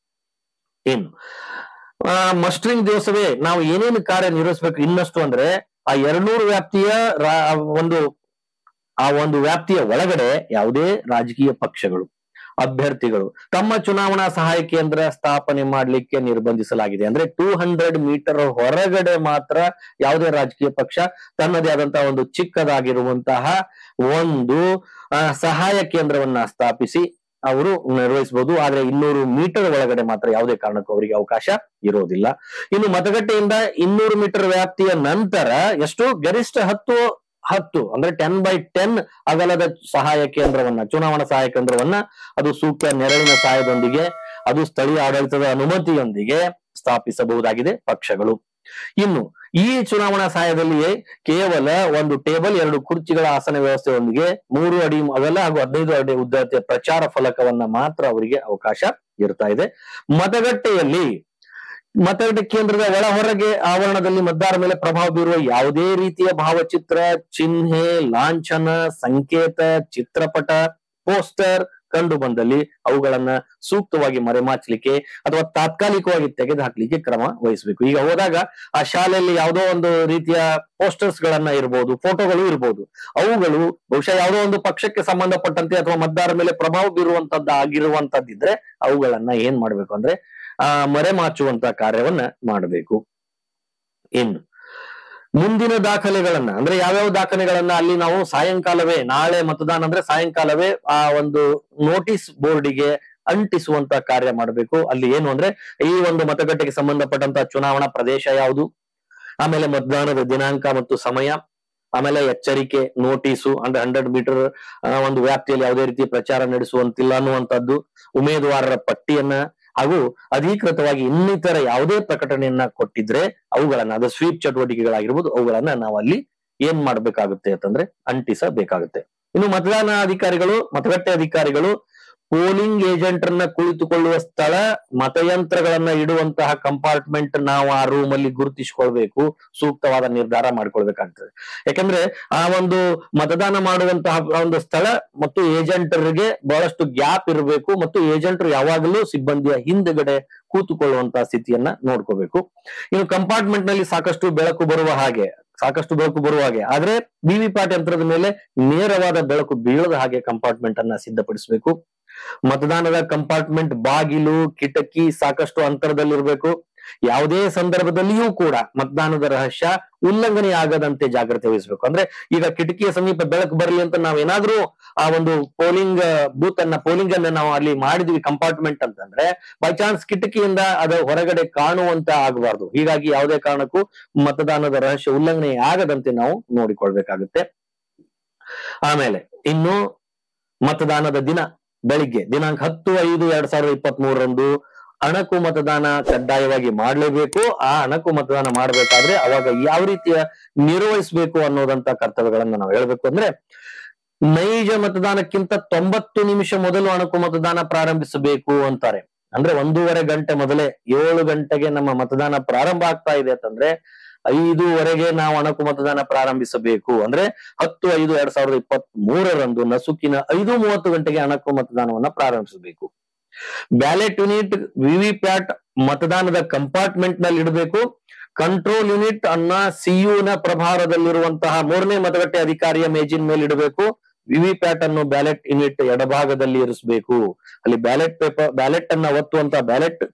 ಇನ್ನು ಮಸ್ಟರಿಂಗ್ ದಿವಸವೇ ನಾವು ಏನೇನು ಕಾರ್ಯ ನಿರ್ವಹಿಸಬೇಕು ಇನ್ನಷ್ಟು ಅಂದ್ರೆ ಆ ಎರಡ್ನೂರು ವ್ಯಾಪ್ತಿಯ ರಾ- ಒಂದು ಆ ಒಂದು ವ್ಯಾಪ್ತಿಯ ಒಳಗಡೆ ಯಾವುದೇ ರಾಜಕೀಯ ಪಕ್ಷಗಳು ಅಭ್ಯರ್ಥಿಗಳು ತಮ್ಮ ಚುನಾವಣಾ ಸಹಾಯ ಕೇಂದ್ರ ಸ್ಥಾಪನೆ ಮಾಡಲಿಕ್ಕೆ ನಿರ್ಬಂಧಿಸಲಾಗಿದೆ ಅಂದ್ರೆ ಟೂ ಹಂಡ್ರೆಡ್ ಮೀಟರ್ ಹೊರಗಡೆ ಮಾತ್ರ ಯಾವುದೇ ರಾಜಕೀಯ ಪಕ್ಷ ತನ್ನದೇ ಆದಂತಹ ಒಂದು ಚಿಕ್ಕದಾಗಿರುವಂತಹ ಒಂದು ಆ, ಸಹಾಯ ಕೇಂದ್ರವನ್ನ ಸ್ಥಾಪಿಸಿ ಅವರು ನಿರ್ವಹಿಸಬಹುದು ಆದ್ರೆ ಇನ್ನೂರು ಮೀಟರ್ ಒಳಗಡೆ ಮಾತ್ರ ಯಾವುದೇ ಕಾರಣಕ್ಕೂ ಅವರಿಗೆ ಅವಕಾಶ ಇರೋದಿಲ್ಲ ಇನ್ನು ಮತಗಟ್ಟೆಯಿಂದ ಇನ್ನೂರು ಮೀಟರ್ ವ್ಯಾಪ್ತಿಯ ನಂತರ ಎಷ್ಟು ಗರಿಷ್ಠ ಹತ್ತು ಹತ್ತು ಅಂದ್ರೆ ಟೆನ್ ಬೈ ಟೆನ್ ಅಗಲದ ಸಹಾಯ ಕೇಂದ್ರವನ್ನ ಚುನಾವಣಾ ಸಹಾಯ ಕೇಂದ್ರವನ್ನ ಅದು ಸೂಕ್ತ ನೆರಳಿನ ಸಹಾಯದೊಂದಿಗೆ ಅದು ಸ್ಥಳೀಯ ಆಡಳಿತದ ಅನುಮತಿಯೊಂದಿಗೆ ಸ್ಥಾಪಿಸಬಹುದಾಗಿದೆ ಪಕ್ಷಗಳು ಇನ್ನು ಈ ಚುನಾವಣಾ ಸಹಾಯದಲ್ಲಿಯೇ ಕೇವಲ ಒಂದು ಟೇಬಲ್ ಎರಡು ಕುರ್ಚಿಗಳ ಆಸನ ವ್ಯವಸ್ಥೆಯೊಂದಿಗೆ ಮೂರು ಅಡಿ ಅಗಲ ಹಾಗೂ ಹದಿನೈದು ಅಡಿ ಉದ್ದತೆಯ ಪ್ರಚಾರ ಫಲಕವನ್ನ ಮಾತ್ರ ಅವರಿಗೆ ಅವಕಾಶ ಇರ್ತಾ ಇದೆ ಮತಗಟ್ಟೆಯಲ್ಲಿ ಮತಗಟ್ಟೆ ಕೇಂದ್ರದ ಒಳ ಹೊರಗೆ ಆವರಣದಲ್ಲಿ ಮತದಾರ ಮೇಲೆ ಪ್ರಭಾವ ಬೀರುವ ಯಾವುದೇ ರೀತಿಯ ಭಾವಚಿತ್ರ ಚಿಹ್ನೆ ಲಾಂಛನ ಸಂಕೇತ ಚಿತ್ರಪಟ ಪೋಸ್ಟರ್ ಕಂಡು ಬಂದಲ್ಲಿ ಅವುಗಳನ್ನ ಸೂಕ್ತವಾಗಿ ಮರೆಮಾಚಲಿಕ್ಕೆ ಅಥವಾ ತಾತ್ಕಾಲಿಕವಾಗಿ ತೆಗೆದು ಹಾಕ್ಲಿಕ್ಕೆ ಕ್ರಮ ವಹಿಸಬೇಕು ಈಗ ಹೋದಾಗ ಆ ಶಾಲೆಯಲ್ಲಿ ಯಾವುದೋ ಒಂದು ರೀತಿಯ ಪೋಸ್ಟರ್ಸ್ ಗಳನ್ನ ಇರಬಹುದು ಫೋಟೋಗಳು ಇರಬಹುದು ಅವುಗಳು ಬಹುಶಃ ಯಾವುದೋ ಒಂದು ಪಕ್ಷಕ್ಕೆ ಸಂಬಂಧಪಟ್ಟಂತೆ ಅಥವಾ ಮತದಾರ ಮೇಲೆ ಪ್ರಭಾವ ಬೀರುವಂತದ್ದು ಆಗಿರುವಂತದ್ದಿದ್ರೆ ಅವುಗಳನ್ನ ಏನ್ ಮಾಡ್ಬೇಕು ಅಂದ್ರೆ ಆ ಮರೆಮಾಚುವಂತ ಕಾರ್ಯವನ್ನ ಮಾಡಬೇಕು ಇನ್ನು ಮುಂದಿನ ದಾಖಲೆಗಳನ್ನ ಅಂದ್ರೆ ಯಾವ್ಯಾವ ದಾಖಲೆಗಳನ್ನ ಅಲ್ಲಿ ನಾವು ಸಾಯಂಕಾಲವೇ ನಾಳೆ ಮತದಾನ ಅಂದ್ರೆ ಸಾಯಂಕಾಲವೇ ಆ ಒಂದು ನೋಟಿಸ್ ಬೋರ್ಡಿಗೆ ಅಂಟಿಸುವಂತ ಕಾರ್ಯ ಮಾಡಬೇಕು ಅಲ್ಲಿ ಏನು ಅಂದ್ರೆ ಈ ಒಂದು ಮತಗಟ್ಟೆಗೆ ಸಂಬಂಧಪಟ್ಟಂತ ಚುನಾವಣಾ ಪ್ರದೇಶ ಯಾವುದು ಆಮೇಲೆ ಮತದಾನದ ದಿನಾಂಕ ಮತ್ತು ಸಮಯ ಆಮೇಲೆ ಎಚ್ಚರಿಕೆ ನೋಟಿಸು ಅಂದ್ರೆ ಹಂಡ್ರೆಡ್ ಮೀಟರ್ ಒಂದು ವ್ಯಾಪ್ತಿಯಲ್ಲಿ ಯಾವುದೇ ರೀತಿ ಪ್ರಚಾರ ನಡೆಸುವಂತಿಲ್ಲ ಅನ್ನುವಂಥದ್ದು ಉಮೇದುವಾರರ ಪಟ್ಟಿಯನ್ನ ಹಾಗೂ ಅಧಿಕೃತವಾಗಿ ಇನ್ನಿತರ ಯಾವುದೇ ಪ್ರಕಟಣೆಯನ್ನ ಕೊಟ್ಟಿದ್ರೆ ಅವುಗಳನ್ನ ಅದು ಸ್ವೀಪ್ ಚಟುವಟಿಕೆಗಳಾಗಿರ್ಬೋದು ಅವುಗಳನ್ನ ನಾವು ಅಲ್ಲಿ ಏನ್ ಮಾಡ್ಬೇಕಾಗುತ್ತೆ ಅಂತಂದ್ರೆ ಅಂಟಿಸಬೇಕಾಗುತ್ತೆ ಇನ್ನು ಮತದಾನ ಅಧಿಕಾರಿಗಳು ಮತಗಟ್ಟೆ ಅಧಿಕಾರಿಗಳು ಪೋಲಿಂಗ್ ಏಜೆಂಟ್ರನ್ನ ಕುಳಿತುಕೊಳ್ಳುವ ಸ್ಥಳ ಮತಯಂತ್ರಗಳನ್ನ ಇಡುವಂತಹ ಕಂಪಾರ್ಟ್ಮೆಂಟ್ ನಾವು ಆ ರೂಮ್ ಅಲ್ಲಿ ಗುರುತಿಸಿಕೊಳ್ಬೇಕು ಸೂಕ್ತವಾದ ನಿರ್ಧಾರ ಮಾಡ್ಕೊಳ್ಬೇಕಾಗ್ತದೆ ಯಾಕಂದ್ರೆ ಆ ಒಂದು ಮತದಾನ ಮಾಡುವಂತಹ ಒಂದು ಸ್ಥಳ ಮತ್ತು ಏಜೆಂಟರಿಗೆ ಬಹಳಷ್ಟು ಗ್ಯಾಪ್ ಇರಬೇಕು ಮತ್ತು ಏಜೆಂಟರು ಯಾವಾಗಲೂ ಸಿಬ್ಬಂದಿಯ ಹಿಂದ್ಗಡೆ ಕೂತುಕೊಳ್ಳುವಂತಹ ಸ್ಥಿತಿಯನ್ನ ನೋಡ್ಕೋಬೇಕು ಇನ್ನು ಕಂಪಾರ್ಟ್ಮೆಂಟ್ ನಲ್ಲಿ ಸಾಕಷ್ಟು ಬೆಳಕು ಬರುವ ಹಾಗೆ ಸಾಕಷ್ಟು ಬೆಳಕು ಬರುವ ಹಾಗೆ ಆದ್ರೆ ವಿವಿ ಪ್ಯಾಟ್ ಯಂತ್ರದ ಮೇಲೆ ನೇರವಾದ ಬೆಳಕು ಬೀಳದ ಹಾಗೆ ಕಂಪಾರ್ಟ್ಮೆಂಟ್ ಅನ್ನ ಸಿದ್ಧಪಡಿಸಬೇಕು ಮತದಾನದ ಕಂಪಾರ್ಟ್ಮೆಂಟ್ ಬಾಗಿಲು ಕಿಟಕಿ ಸಾಕಷ್ಟು ಅಂತರದಲ್ಲಿರಬೇಕು ಯಾವುದೇ ಸಂದರ್ಭದಲ್ಲಿಯೂ ಕೂಡ ಮತದಾನದ ರಹಸ್ಯ ಉಲ್ಲಂಘನೆ ಆಗದಂತೆ ಜಾಗ್ರತೆ ವಹಿಸಬೇಕು ಅಂದ್ರೆ ಈಗ ಕಿಟಕಿಯ ಸಮೀಪ ಬೆಳಕು ಬರಲಿ ಅಂತ ನಾವೇನಾದ್ರೂ ಆ ಒಂದು ಪೋಲಿಂಗ್ ಬೂತ್ ಅನ್ನ ಪೋಲಿಂಗ್ ಅನ್ನ ನಾವು ಅಲ್ಲಿ ಮಾಡಿದ್ವಿ ಕಂಪಾರ್ಟ್ಮೆಂಟ್ ಅಂತಂದ್ರೆ ಬೈ ಚಾನ್ಸ್ ಕಿಟಕಿಯಿಂದ ಅದು ಹೊರಗಡೆ ಕಾಣುವಂತ ಆಗಬಾರ್ದು ಹೀಗಾಗಿ ಯಾವುದೇ ಕಾರಣಕ್ಕೂ ಮತದಾನದ ರಹಸ್ಯ ಉಲ್ಲಂಘನೆ ಆಗದಂತೆ ನಾವು ನೋಡಿಕೊಳ್ಬೇಕಾಗುತ್ತೆ ಆಮೇಲೆ ಇನ್ನು ಮತದಾನದ ದಿನ ಬೆಳಿಗ್ಗೆ ದಿನಾಂಕ ಹತ್ತು ಐದು ಎರಡ್ ಸಾವಿರದ ಇಪ್ಪತ್ತ್ ಮೂರರಂದು ಅಣಕು ಮತದಾನ ಕಡ್ಡಾಯವಾಗಿ ಮಾಡಲೇಬೇಕು ಆ ಅಣಕು ಮತದಾನ ಮಾಡಬೇಕಾದ್ರೆ ಅವಾಗ ಯಾವ ರೀತಿಯ ನಿರ್ವಹಿಸಬೇಕು ಅನ್ನೋದಂತ ಕರ್ತವ್ಯಗಳನ್ನ ನಾವು ಹೇಳ್ಬೇಕು ಅಂದ್ರೆ ನೈಜ ಮತದಾನಕ್ಕಿಂತ ತೊಂಬತ್ತು ನಿಮಿಷ ಮೊದಲು ಅಣಕು ಮತದಾನ ಪ್ರಾರಂಭಿಸಬೇಕು ಅಂತಾರೆ ಅಂದ್ರೆ ಒಂದೂವರೆ ಗಂಟೆ ಮೊದಲೇ ಏಳು ಗಂಟೆಗೆ ನಮ್ಮ ಮತದಾನ ಪ್ರಾರಂಭ ಆಗ್ತಾ ಇದೆ ಅಂತಂದ್ರೆ ಐದೂವರೆಗೆ ನಾವು ಅಣಕು ಮತದಾನ ಪ್ರಾರಂಭಿಸಬೇಕು ಅಂದ್ರೆ ಹತ್ತು ಐದು ಎರಡ್ ಸಾವಿರದ ಇಪ್ಪತ್ತ್ ಮೂರರಂದು ನಸುಕಿನ ಐದು ಮೂವತ್ತು ಗಂಟೆಗೆ ಅಣಕು ಮತದಾನವನ್ನ ಪ್ರಾರಂಭಿಸಬೇಕು ಬ್ಯಾಲೆಟ್ ಯೂನಿಟ್ ವಿವಿ ಪ್ಯಾಟ್ ಮತದಾನದ ಕಂಪಾರ್ಟ್ಮೆಂಟ್ ನಲ್ಲಿ ಇಡಬೇಕು ಕಂಟ್ರೋಲ್ ಯೂನಿಟ್ ಅನ್ನ ಸಿಯು ನ ಪ್ರಭಾರದಲ್ಲಿರುವಂತಹ ಮೂರನೇ ಮತಗಟ್ಟೆ ಅಧಿಕಾರಿಯ ಮೇಜಿನ ಮೇಲೆ ಇಡಬೇಕು ವಿವಿ ಪ್ಯಾಟ್ ಅನ್ನು ಬ್ಯಾಲೆಟ್ ಯೂನಿಟ್ ಎಡಭಾಗದಲ್ಲಿ ಇರಿಸಬೇಕು ಅಲ್ಲಿ ಬ್ಯಾಲೆಟ್ ಪೇಪರ್ ಬ್ಯಾಲೆಟ್ ಅನ್ನ ಒತ್ತುವಂತ ಬ್ಯಾಲೆಟ್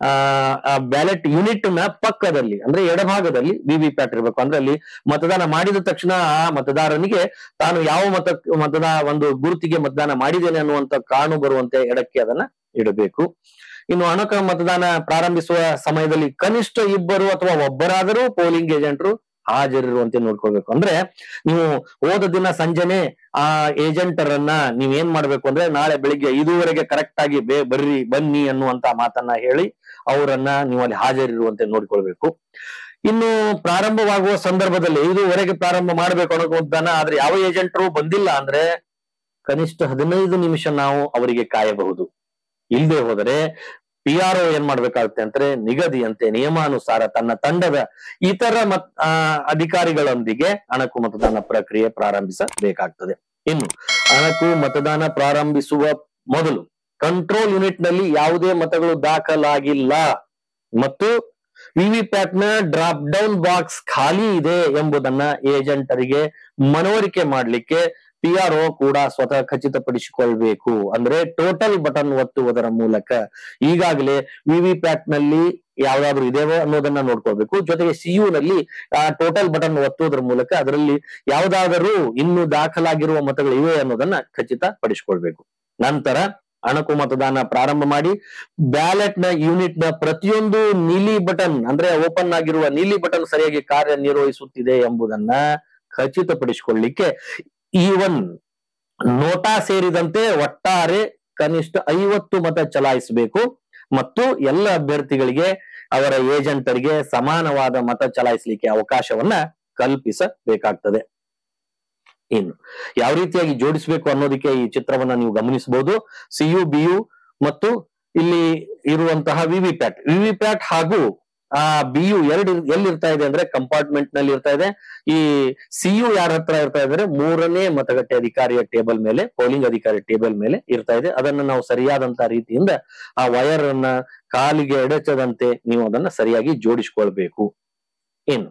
ಆ ಬ್ಯಾಲೆಟ್ ಯೂನಿಟ್ ನ ಪಕ್ಕದಲ್ಲಿ ಅಂದ್ರೆ ಎಡಭಾಗದಲ್ಲಿ ವಿವಿ ಪ್ಯಾಟ್ ಇರಬೇಕು ಅಂದ್ರೆ ಅಲ್ಲಿ ಮತದಾನ ಮಾಡಿದ ತಕ್ಷಣ ಆ ಮತದಾರನಿಗೆ ತಾನು ಯಾವ ಮತ ಮತದ ಒಂದು ಗುರುತಿಗೆ ಮತದಾನ ಮಾಡಿದ್ದೇನೆ ಅನ್ನುವಂತ ಕಾಣು ಬರುವಂತೆ ಎಡಕ್ಕೆ ಅದನ್ನ ಇಡಬೇಕು ಇನ್ನು ಅಣಕ ಮತದಾನ ಪ್ರಾರಂಭಿಸುವ ಸಮಯದಲ್ಲಿ ಕನಿಷ್ಠ ಇಬ್ಬರು ಅಥವಾ ಒಬ್ಬರಾದರೂ ಪೋಲಿಂಗ್ ಏಜೆಂಟ್ರು ಹಾಜರಿರುವಂತೆ ನೋಡ್ಕೊಳ್ಬೇಕು ಅಂದ್ರೆ ನೀವು ಹೋದ ದಿನ ಸಂಜೆನೆ ಆ ಏಜೆಂಟರನ್ನ ನೀವ್ ಏನ್ ಮಾಡ್ಬೇಕು ಅಂದ್ರೆ ನಾಳೆ ಬೆಳಿಗ್ಗೆ ಐದೂವರೆಗೆ ಕರೆಕ್ಟ್ ಆಗಿ ಬೇ ಬರ್ರಿ ಬನ್ನಿ ಅನ್ನುವಂತ ಮಾತನ್ನ ಹೇಳಿ ಅವರನ್ನ ನೀವು ಅಲ್ಲಿ ಹಾಜರಿರುವಂತೆ ನೋಡ್ಕೊಳ್ಬೇಕು ಇನ್ನು ಪ್ರಾರಂಭವಾಗುವ ಸಂದರ್ಭದಲ್ಲಿ ಐದೂವರೆಗೆ ಪ್ರಾರಂಭ ಮಾಡ್ಬೇಕು ಅನ್ನೋದಾನ ಆದ್ರೆ ಯಾವ ಏಜೆಂಟರು ಬಂದಿಲ್ಲ ಅಂದ್ರೆ ಕನಿಷ್ಠ ಹದಿನೈದು ನಿಮಿಷ ನಾವು ಅವರಿಗೆ ಕಾಯಬಹುದು ಇಲ್ಲದೆ ಹೋದರೆ ಪಿ ಆರ್ ಒ ಏನ್ ಮಾಡ್ಬೇಕಾಗುತ್ತೆ ಅಂದ್ರೆ ನಿಗದಿಯಂತೆ ನಿಯಮಾನುಸಾರ ತನ್ನ ತಂಡದ ಇತರ ಮತ್ ಆ, ಅಧಿಕಾರಿಗಳೊಂದಿಗೆ ಅಣಕು ಮತದಾನ ಪ್ರಕ್ರಿಯೆ ಪ್ರಾರಂಭಿಸಬೇಕಾಗ್ತದೆ ಇನ್ನು ಅಣಕು ಮತದಾನ ಪ್ರಾರಂಭಿಸುವ ಮೊದಲು ಕಂಟ್ರೋಲ್ ಯೂನಿಟ್ ನಲ್ಲಿ ಯಾವುದೇ ಮತಗಳು ದಾಖಲಾಗಿಲ್ಲ ಮತ್ತು ವಿವಿ ಪ್ಯಾಟ್ ನ ಡ್ರಾಪ್ ಡೌನ್ ಬಾಕ್ಸ್ ಖಾಲಿ ಇದೆ ಎಂಬುದನ್ನ ಏಜೆಂಟರಿಗೆ ಮನವರಿಕೆ ಮಾಡಲಿಕ್ಕೆ ಪಿ ಆರ್ ಒ ಕೂಡ ಸ್ವತಃ ಖಚಿತಪಡಿಸಿಕೊಳ್ಬೇಕು ಅಂದ್ರೆ ಟೋಟಲ್ ಬಟನ್ ಒತ್ತುವುದರ ಮೂಲಕ ಈಗಾಗಲೇ ವಿವಿ ಪ್ಯಾಟ್ ನಲ್ಲಿ ಯಾವ್ದಾದ್ರು ಇದೇವೋ ಅನ್ನೋದನ್ನ ನೋಡ್ಕೊಳ್ಬೇಕು ಜೊತೆಗೆ ಸಿಯು ನಲ್ಲಿ ಆ ಟೋಟಲ್ ಬಟನ್ ಒತ್ತುವುದರ ಮೂಲಕ ಅದರಲ್ಲಿ ಯಾವ್ದಾದರೂ ಇನ್ನು ದಾಖಲಾಗಿರುವ ಮತಗಳು ಇವೆ ಅನ್ನೋದನ್ನ ಖಚಿತಪಡಿಸಿಕೊಳ್ಬೇಕು ನಂತರ ಅಣಕು ಮತದಾನ ಪ್ರಾರಂಭ ಮಾಡಿ ಬ್ಯಾಲೆಟ್ ನ ಯೂನಿಟ್ ನ ಪ್ರತಿಯೊಂದು ನೀಲಿ ಬಟನ್ ಅಂದ್ರೆ ಓಪನ್ ಆಗಿರುವ ನೀಲಿ ಬಟನ್ ಸರಿಯಾಗಿ ಕಾರ್ಯನಿರ್ವಹಿಸುತ್ತಿದೆ ಎಂಬುದನ್ನ ಖಚಿತಪಡಿಸಿಕೊಳ್ಳಿಕ್ಕೆ ಈವನ್ ನೋಟಾ ಸೇರಿದಂತೆ ಒಟ್ಟಾರೆ ಕನಿಷ್ಠ ಐವತ್ತು ಮತ ಚಲಾಯಿಸಬೇಕು ಮತ್ತು ಎಲ್ಲ ಅಭ್ಯರ್ಥಿಗಳಿಗೆ ಅವರ ಏಜೆಂಟರಿಗೆ ಸಮಾನವಾದ ಮತ ಚಲಾಯಿಸಲಿಕ್ಕೆ ಅವಕಾಶವನ್ನ ಕಲ್ಪಿಸಬೇಕಾಗ್ತದೆ ಇನ್ನು ಯಾವ ರೀತಿಯಾಗಿ ಜೋಡಿಸಬೇಕು ಅನ್ನೋದಕ್ಕೆ ಈ ಚಿತ್ರವನ್ನ ನೀವು ಗಮನಿಸಬಹುದು ಸಿಯು ಬಿಯು ಮತ್ತು ಇಲ್ಲಿ ಇರುವಂತಹ ವಿವಿ ಪ್ಯಾಟ್ ವಿವಿ ಪ್ಯಾಟ್ ಹಾಗೂ ಆ ಬಿ ಯು ಎರಡು ಎಲ್ಲಿ ಇರ್ತಾ ಇದೆ ಅಂದ್ರೆ ಕಂಪಾರ್ಟ್ಮೆಂಟ್ ನಲ್ಲಿ ಇರ್ತಾ ಇದೆ ಈ ಸಿ ಯು ಯಾರ ಹತ್ರ ಇರ್ತಾ ಇದೆ ಅಂದ್ರೆ ಮೂರನೇ ಮತಗಟ್ಟೆ ಅಧಿಕಾರಿಯ ಟೇಬಲ್ ಮೇಲೆ ಪೋಲಿಂಗ್ ಅಧಿಕಾರಿ ಟೇಬಲ್ ಮೇಲೆ ಇರ್ತಾ ಇದೆ ಅದನ್ನ ನಾವು ಸರಿಯಾದಂತ ರೀತಿಯಿಂದ ಆ ವೈರ್ ಅನ್ನ ಕಾಲಿಗೆ ಎಡೆಚದಂತೆ ನೀವು ಅದನ್ನ ಸರಿಯಾಗಿ ಜೋಡಿಸ್ಕೊಳ್ಬೇಕು ಏನು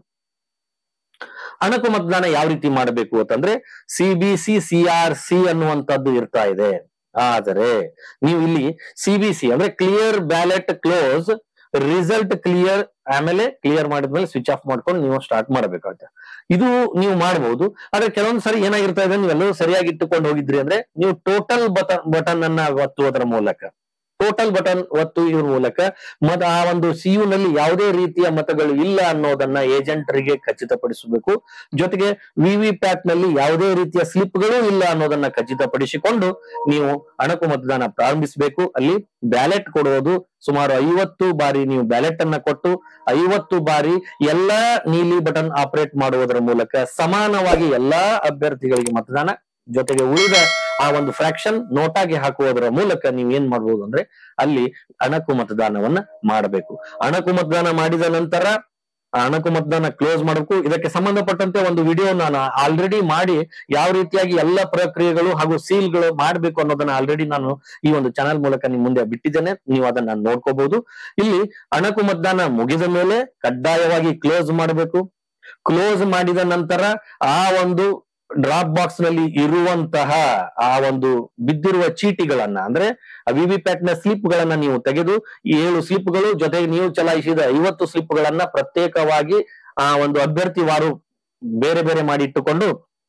ಅಣಕು ಮತದಾನ ಯಾವ ರೀತಿ ಮಾಡಬೇಕು ಅಂತಂದ್ರೆ C B C C R C ಅನ್ನುವಂಥದ್ದು ಇರ್ತಾ ಇದೆ ಆದರೆ ನೀವು ಇಲ್ಲಿ ಸಿ ಬಿ ಸಿ ಅಂದ್ರೆ clear ballot close result clear ಆಮೇಲೆ ಕ್ಲಿಯರ್ ಮಾಡಿದ್ಮೇಲೆ ಸ್ವಿಚ್ ಆಫ್ ಮಾಡ್ಕೊಂಡು ನೀವು ಸ್ಟಾರ್ಟ್ ಮಾಡಬೇಕಾಗುತ್ತೆ ಇದು ನೀವು ಮಾಡಬಹುದು ಆದ್ರೆ ಕೆಲವೊಂದ್ ಸರಿ ಏನಾಗಿರ್ತಾ ಇದೆ ನೀವೆಲ್ಲರೂ ಸರಿಯಾಗಿ ಇಟ್ಟುಕೊಂಡು ಹೋಗಿದ್ರಿ ಅಂದ್ರೆ ನೀವು ಟೋಟಲ್ ಬಟನ್ ಬಟನ್ ಅನ್ನ ಒತ್ತುವುದರ ಮೂಲಕ ಟೋಟಲ್ ಬಟನ್ ಒತ್ತು ಇದ್ರ ಮೂಲಕ ಮತ ಆ ಒಂದು ಸಿಯು ನಲ್ಲಿ ಯಾವುದೇ ರೀತಿಯ ಮತಗಳು ಇಲ್ಲ ಅನ್ನೋದನ್ನ ಏಜೆಂಟರಿಗೆ ಖಚಿತಪಡಿಸಬೇಕು ಜೊತೆಗೆ ವಿವಿ ಪ್ಯಾಟ್ ನಲ್ಲಿ ಯಾವುದೇ ರೀತಿಯ ಸ್ಲಿಪ್ಗಳು ಇಲ್ಲ ಅನ್ನೋದನ್ನ ಖಚಿತಪಡಿಸಿಕೊಂಡು ನೀವು ಅಣಕು ಮತದಾನ ಪ್ರಾರಂಭಿಸಬೇಕು ಅಲ್ಲಿ ಬ್ಯಾಲೆಟ್ ಕೊಡುವುದು ಸುಮಾರು ಐವತ್ತು ಬಾರಿ ನೀವು ಬ್ಯಾಲೆಟ್ ಅನ್ನ ಕೊಟ್ಟು ಐವತ್ತು ಬಾರಿ ಎಲ್ಲಾ ನೀಲಿ ಬಟನ್ ಆಪರೇಟ್ ಮಾಡುವುದರ ಮೂಲಕ ಸಮಾನವಾಗಿ ಎಲ್ಲಾ ಅಭ್ಯರ್ಥಿಗಳಿಗೆ ಮತದಾನ ಜೊತೆಗೆ ಉಳಿದ ಆ ಒಂದು ಫ್ರಾಕ್ಷನ್ ನೋಟಾಗಿ ಹಾಕುವುದರ ಮೂಲಕ ನೀವು ಏನ್ ಮಾಡ್ಬೋದು ಅಂದ್ರೆ ಅಲ್ಲಿ ಅಣಕು ಮತದಾನವನ್ನ ಮಾಡಬೇಕು ಅಣಕು ಮತದಾನ ಮಾಡಿದ ನಂತರ ಆ ಅಣಕು ಮತದಾನ ಕ್ಲೋಸ್ ಮಾಡಬೇಕು ಇದಕ್ಕೆ ಸಂಬಂಧಪಟ್ಟಂತೆ ಒಂದು ವಿಡಿಯೋ ನಾನು ಆಲ್ರೆಡಿ ಮಾಡಿ ಯಾವ ರೀತಿಯಾಗಿ ಎಲ್ಲ ಪ್ರಕ್ರಿಯೆಗಳು ಹಾಗೂ ಸೀಲ್ಗಳು ಮಾಡಬೇಕು ಅನ್ನೋದನ್ನ ಆಲ್ರೆಡಿ ನಾನು ಈ ಒಂದು ಚಾನಲ್ ಮೂಲಕ ನಿಮ್ ಮುಂದೆ ಬಿಟ್ಟಿದ್ದೇನೆ ನೀವು ಅದನ್ನ ನೋಡ್ಕೋಬಹುದು ಇಲ್ಲಿ ಅಣಕು ಮತದಾನ ಮುಗಿದ ಮೇಲೆ ಕಡ್ಡಾಯವಾಗಿ ಕ್ಲೋಸ್ ಮಾಡಬೇಕು ಕ್ಲೋಸ್ ಮಾಡಿದ ನಂತರ ಆ ಒಂದು ಡ್ರಾಪ್ ಬಾಕ್ಸ್ ನಲ್ಲಿ ಇರುವಂತಹ ಆ ಒಂದು ಬಿದ್ದಿರುವ ಚೀಟಿಗಳನ್ನ ಅಂದ್ರೆ ವಿವಿ ಪ್ಯಾಟ್ ನ ಸ್ಲಿಪ್ ಗಳನ್ನ ನೀವು ತೆಗೆದು ಈ ಏಳು ಸ್ಲಿಪ್ ಗಳು ಜೊತೆಗೆ ನೀವು ಚಲಾಯಿಸಿದ ಐವತ್ತು ಸ್ಲಿಪ್ ಗಳನ್ನ ಪ್ರತ್ಯೇಕವಾಗಿ ಆ ಒಂದು ಅಭ್ಯರ್ಥಿ ವಾರು ಬೇರೆ ಬೇರೆ ಮಾಡಿ ಇಟ್ಟುಕೊಂಡು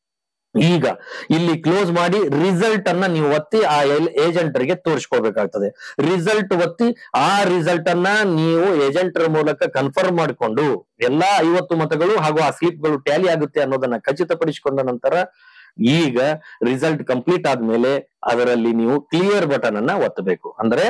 ಈಗ ಇಲ್ಲಿ ಕ್ಲೋಸ್ ಮಾಡಿ ರಿಸಲ್ಟ್ ಅನ್ನ ನೀವು ಒತ್ತಿ ಆ ಏಜೆಂಟರಿಗೆ ತೋರಿಸ್ಕೊಳ್ಬೇಕಾಗ್ತದೆ ರಿಸಲ್ಟ್ ಒತ್ತಿ ಆ ರಿಸಲ್ಟ್ ಅನ್ನ ನೀವು ಏಜೆಂಟರ್ ಮೂಲಕ ಕನ್ಫರ್ಮ್ ಮಾಡಿಕೊಂಡು ಎಲ್ಲಾ ಐವತ್ತು ಮತಗಳು ಹಾಗೂ ಆ ಸ್ಲಿಪ್ ಗಳು ಟ್ಯಾಲಿ ಆಗುತ್ತೆ ಅನ್ನೋದನ್ನ ಖಚಿತಪಡಿಸಿಕೊಂಡ ನಂತರ ಈಗ ರಿಸಲ್ಟ್ ಕಂಪ್ಲೀಟ್ ಆದ್ಮೇಲೆ ಅದರಲ್ಲಿ ನೀವು ಕ್ಲಿಯರ್ ಬಟನ್ ಅನ್ನ ಒತ್ತಬೇಕು ಅಂದ್ರೆ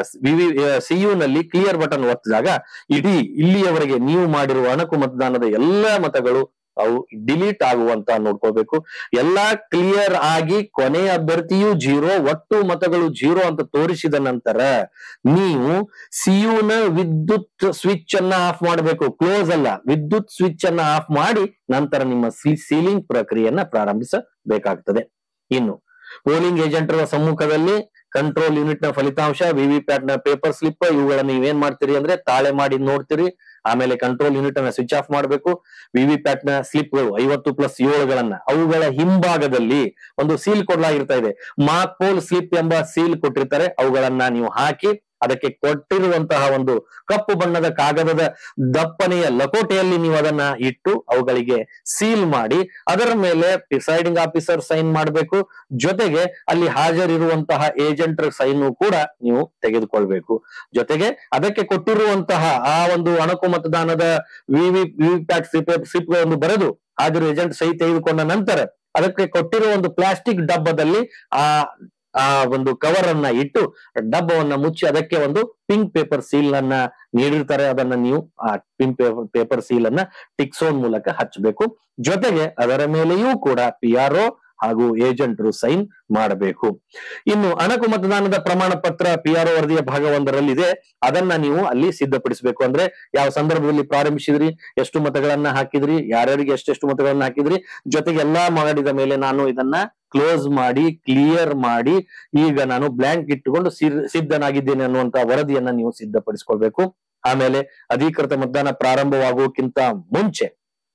ಸಿಯು ನಲ್ಲಿ ಕ್ಲಿಯರ್ ಬಟನ್ ಒತ್ತಿದಾಗ ಇಡೀ ಇಲ್ಲಿಯವರೆಗೆ ನೀವು ಮಾಡಿರುವ ಅಣಕು ಮತದಾನದ ಎಲ್ಲಾ ಮತಗಳು ಅವು ಡಿಲೀಟ್ ಆಗುವಂತ ನೋಡ್ಕೋಬೇಕು ಎಲ್ಲಾ ಕ್ಲಿಯರ್ ಆಗಿ ಕೊನೆಯ ಅಭ್ಯರ್ಥಿಯು ಜೀರೋ ಒಟ್ಟು ಮತಗಳು ಜೀರೋ ಅಂತ ತೋರಿಸಿದ ನಂತರ ನೀವು ಸಿಯುನ ವಿದ್ಯುತ್ ಸ್ವಿಚ್ ಅನ್ನ ಆಫ್ ಮಾಡಬೇಕು ಕ್ಲೋಸ್ ಅಲ್ಲ ವಿದ್ಯುತ್ ಸ್ವಿಚ್ ಅನ್ನ ಆಫ್ ಮಾಡಿ ನಂತರ ನಿಮ್ಮ ಸೀಲಿಂಗ್ ಪ್ರಕ್ರಿಯೆಯನ್ನ ಪ್ರಾರಂಭಿಸಬೇಕಾಗ್ತದೆ ಇನ್ನು ಪೋಲಿಂಗ್ ಏಜೆಂಟರ ಸಮ್ಮುಖದಲ್ಲಿ ಕಂಟ್ರೋಲ್ ಯೂನಿಟ್ ನ ಫಲಿತಾಂಶ ವಿವಿ ಪ್ಯಾಟ್ ನ ಪೇಪರ್ ಸ್ಲಿಪ್ ಇವುಗಳನ್ನ ನೀವೇನ್ ಮಾಡ್ತೀರಿ ಅಂದ್ರೆ ತಾಳೆ ಮಾಡಿ ನೋಡ್ತೀರಿ ಆಮೇಲೆ ಕಂಟ್ರೋಲ್ ಯೂನಿಟ್ ಅನ್ನ ಸ್ವಿಚ್ ಆಫ್ ಮಾಡಬೇಕು ವಿವಿ ಪ್ಯಾಟ್ ನ ಸ್ಲಿಪ್ ಗಳು ಐವತ್ತು ಪ್ಲಸ್ ಏಳುಗಳನ್ನ ಅವುಗಳ ಹಿಂಭಾಗದಲ್ಲಿ ಒಂದು ಸೀಲ್ ಕೊಡ್ಲಾಗಿರ್ತಾ ಇದೆ ಮಾರ್ಕ್ ಪೋಲ್ ಸ್ಲಿಪ್ ಎಂಬ ಸೀಲ್ ಕೊಟ್ಟಿರ್ತಾರೆ ಅವುಗಳನ್ನ ನೀವು ಹಾಕಿ ಅದಕ್ಕೆ ಕೊಟ್ಟಿರುವಂತಹ ಒಂದು ಕಪ್ಪು ಬಣ್ಣದ ಕಾಗದದ ದಪ್ಪನೆಯ ಲಕೋಟೆಯಲ್ಲಿ ನೀವು ಅದನ್ನ ಇಟ್ಟು ಅವುಗಳಿಗೆ ಸೀಲ್ ಮಾಡಿ ಅದರ ಮೇಲೆ ಪ್ರಿಸೈಡಿಂಗ್ ಆಫೀಸರ್ ಸೈನ್ ಮಾಡಬೇಕು ಜೊತೆಗೆ ಅಲ್ಲಿ ಹಾಜರಿರುವಂತಹ ಏಜೆಂಟರ್ ಸೈನ್ ಕೂಡ ನೀವು ತೆಗೆದುಕೊಳ್ಬೇಕು ಜೊತೆಗೆ ಅದಕ್ಕೆ ಕೊಟ್ಟಿರುವಂತಹ ಆ ಒಂದು ಅಣಕು ಮತದಾನದ ವಿವಿ ವಿವಿಪ್ಯಾಟ್ ಸ್ಲಿಪ್ ಸ್ಲಿಪ್ಗಳನ್ನು ಬರೆದು ಹಾಜರು ಏಜೆಂಟ್ ಸಹಿ ತೆಗೆದುಕೊಂಡ ನಂತರ ಅದಕ್ಕೆ ಕೊಟ್ಟಿರುವ ಒಂದು ಪ್ಲಾಸ್ಟಿಕ್ ಡಬ್ಬದಲ್ಲಿ ಆ ಆ ಒಂದು ಕವರ್ ಅನ್ನ ಇಟ್ಟು ಡಬ್ಬವನ್ನ ಮುಚ್ಚಿ ಅದಕ್ಕೆ ಒಂದು ಪಿಂಕ್ ಪೇಪರ್ ಸೀಲ್ ಅನ್ನ ನೀಡಿರ್ತಾರೆ ಅದನ್ನ ನೀವು ಆ ಪಿಂಕ್ ಪೇಪರ್ ಪೇಪರ್ ಸೀಲ್ ಅನ್ನ ಟಿಕ್ಸೋನ್ ಮೂಲಕ ಹಚ್ಚಬೇಕು ಜೊತೆಗೆ ಅದರ ಮೇಲೆಯೂ ಕೂಡ ಪಿ ಆರ್ ಒ ಹಾಗೂ ಏಜೆಂಟರು ಸೈನ್ ಮಾಡಬೇಕು ಇನ್ನು ಅಣಕು ಮತದಾನದ ಪ್ರಮಾಣ ಪತ್ರ ಪಿ ಆರ್ ವರದಿಯ ಭಾಗ ಒಂದರಲ್ಲಿದೆ ಅದನ್ನ ನೀವು ಅಲ್ಲಿ ಸಿದ್ಧಪಡಿಸಬೇಕು ಅಂದ್ರೆ ಯಾವ ಸಂದರ್ಭದಲ್ಲಿ ಪ್ರಾರಂಭಿಸಿದ್ರಿ ಎಷ್ಟು ಮತಗಳನ್ನ ಹಾಕಿದ್ರಿ ಯಾರ್ಯಾರಿಗೆ ಎಷ್ಟೆಷ್ಟು ಮತಗಳನ್ನ ಹಾಕಿದ್ರಿ ಜೊತೆಗೆ ಎಲ್ಲಾ ಮಾಡಿದ ಮೇಲೆ ನಾನು ಇದನ್ನ ಕ್ಲೋಸ್ ಮಾಡಿ ಕ್ಲಿಯರ್ ಮಾಡಿ ಈಗ ನಾನು ಬ್ಲಾಂಕ್ ಇಟ್ಟುಕೊಂಡು ಸಿದ್ಧನಾಗಿದ್ದೇನೆ ಅನ್ನುವಂತ ವರದಿಯನ್ನ ನೀವು ಸಿದ್ಧಪಡಿಸ್ಕೊಳ್ಬೇಕು ಆಮೇಲೆ ಅಧಿಕೃತ ಮತದಾನ ಪ್ರಾರಂಭವಾಗುವಕ್ಕಿಂತ ಮುಂಚೆ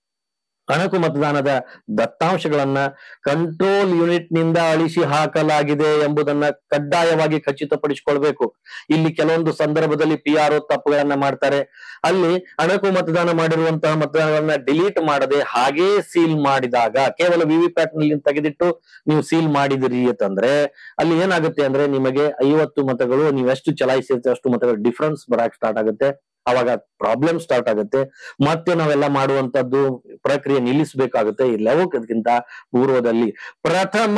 ಅಣಕು ಮತದಾನದ ದತ್ತಾಂಶಗಳನ್ನ ಕಂಟ್ರೋಲ್ ಯೂನಿಟ್ ನಿಂದ ಅಳಿಸಿ ಹಾಕಲಾಗಿದೆ ಎಂಬುದನ್ನ ಕಡ್ಡಾಯವಾಗಿ ಖಚಿತಪಡಿಸಿಕೊಳ್ಬೇಕು ಇಲ್ಲಿ ಕೆಲವೊಂದು ಸಂದರ್ಭದಲ್ಲಿ ಪಿ ಆರ್ ತಪ್ಪುಗಳನ್ನ ಮಾಡ್ತಾರೆ ಅಲ್ಲಿ ಅಣಕು ಮತದಾನ ಮಾಡಿರುವಂತಹ ಮತದಾನಗಳನ್ನ ಡಿಲೀಟ್ ಮಾಡದೆ ಹಾಗೇ ಸೀಲ್ ಮಾಡಿದಾಗ ಕೇವಲ ವಿವಿ ಪ್ಯಾಟ್ ನಲ್ಲಿ ತೆಗೆದಿಟ್ಟು ನೀವು ಸೀಲ್ ಮಾಡಿದಿರಿ ಅಂತಂದ್ರೆ ಅಲ್ಲಿ ಏನಾಗುತ್ತೆ ಅಂದ್ರೆ ನಿಮಗೆ ಐವತ್ತು ಮತಗಳು ನೀವು ಎಷ್ಟು ಚಲಾಯಿಸಿರ್ತೀವಿ ಅಷ್ಟು ಮತಗಳು ಡಿಫ್ರೆನ್ಸ್ ಬರಕ್ ಸ್ಟಾರ್ಟ್ ಆಗುತ್ತೆ ಅವಾಗ ಪ್ರಾಬ್ಲಮ್ ಸ್ಟಾರ್ಟ್ ಆಗುತ್ತೆ ಮತ್ತೆ ನಾವೆಲ್ಲ ಮಾಡುವಂತದ್ದು ಪ್ರಕ್ರಿಯೆ ನಿಲ್ಲಿಸಬೇಕಾಗುತ್ತೆ ಎಲ್ಲವಕ್ಕಿಂತ ಪೂರ್ವದಲ್ಲಿ ಪ್ರಥಮ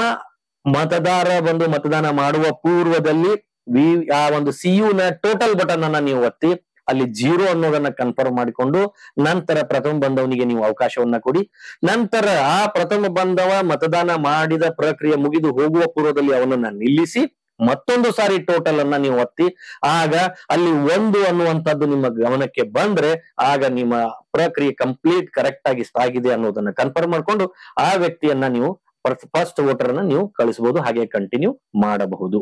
ಮತದಾರ ಬಂದು ಮತದಾನ ಮಾಡುವ ಪೂರ್ವದಲ್ಲಿ ವಿ ಆ ಒಂದು ಸಿಯು ನ ಟೋಟಲ್ ಬಟನ್ ಅನ್ನ ನೀವು ಒತ್ತಿ ಅಲ್ಲಿ ಜೀರೋ ಅನ್ನೋದನ್ನ ಕನ್ಫರ್ಮ್ ಮಾಡಿಕೊಂಡು ನಂತರ ಪ್ರಥಮ ಬಂದವನಿಗೆ ನೀವು ಅವಕಾಶವನ್ನ ಕೊಡಿ ನಂತರ ಆ ಪ್ರಥಮ ಬಂದವ ಮತದಾನ ಮಾಡಿದ ಪ್ರಕ್ರಿಯೆ ಮುಗಿದು ಹೋಗುವ ಪೂರ್ವದಲ್ಲಿ ಅವನನ್ನ ನಿಲ್ಲಿಸಿ ಮತ್ತೊಂದು ಸಾರಿ ಟೋಟಲ್ ಅನ್ನ ನೀವು ಒತ್ತಿ ಆಗ ಅಲ್ಲಿ ಒಂದು ಅನ್ನುವಂಥದ್ದು ನಿಮ್ಮ ಗಮನಕ್ಕೆ ಬಂದ್ರೆ ಆಗ ನಿಮ್ಮ ಪ್ರಕ್ರಿಯೆ ಕಂಪ್ಲೀಟ್ ಕರೆಕ್ಟ್ ಆಗಿ ಆಗಿದೆ ಅನ್ನೋದನ್ನ ಕನ್ಫರ್ಮ್ ಮಾಡ್ಕೊಂಡು ಆ ವ್ಯಕ್ತಿಯನ್ನ ನೀವು ಫಸ್ಟ್ ವೋಟರ್ ಅನ್ನ ನೀವು ಕಳಿಸಬಹುದು ಹಾಗೆ ಕಂಟಿನ್ಯೂ ಮಾಡಬಹುದು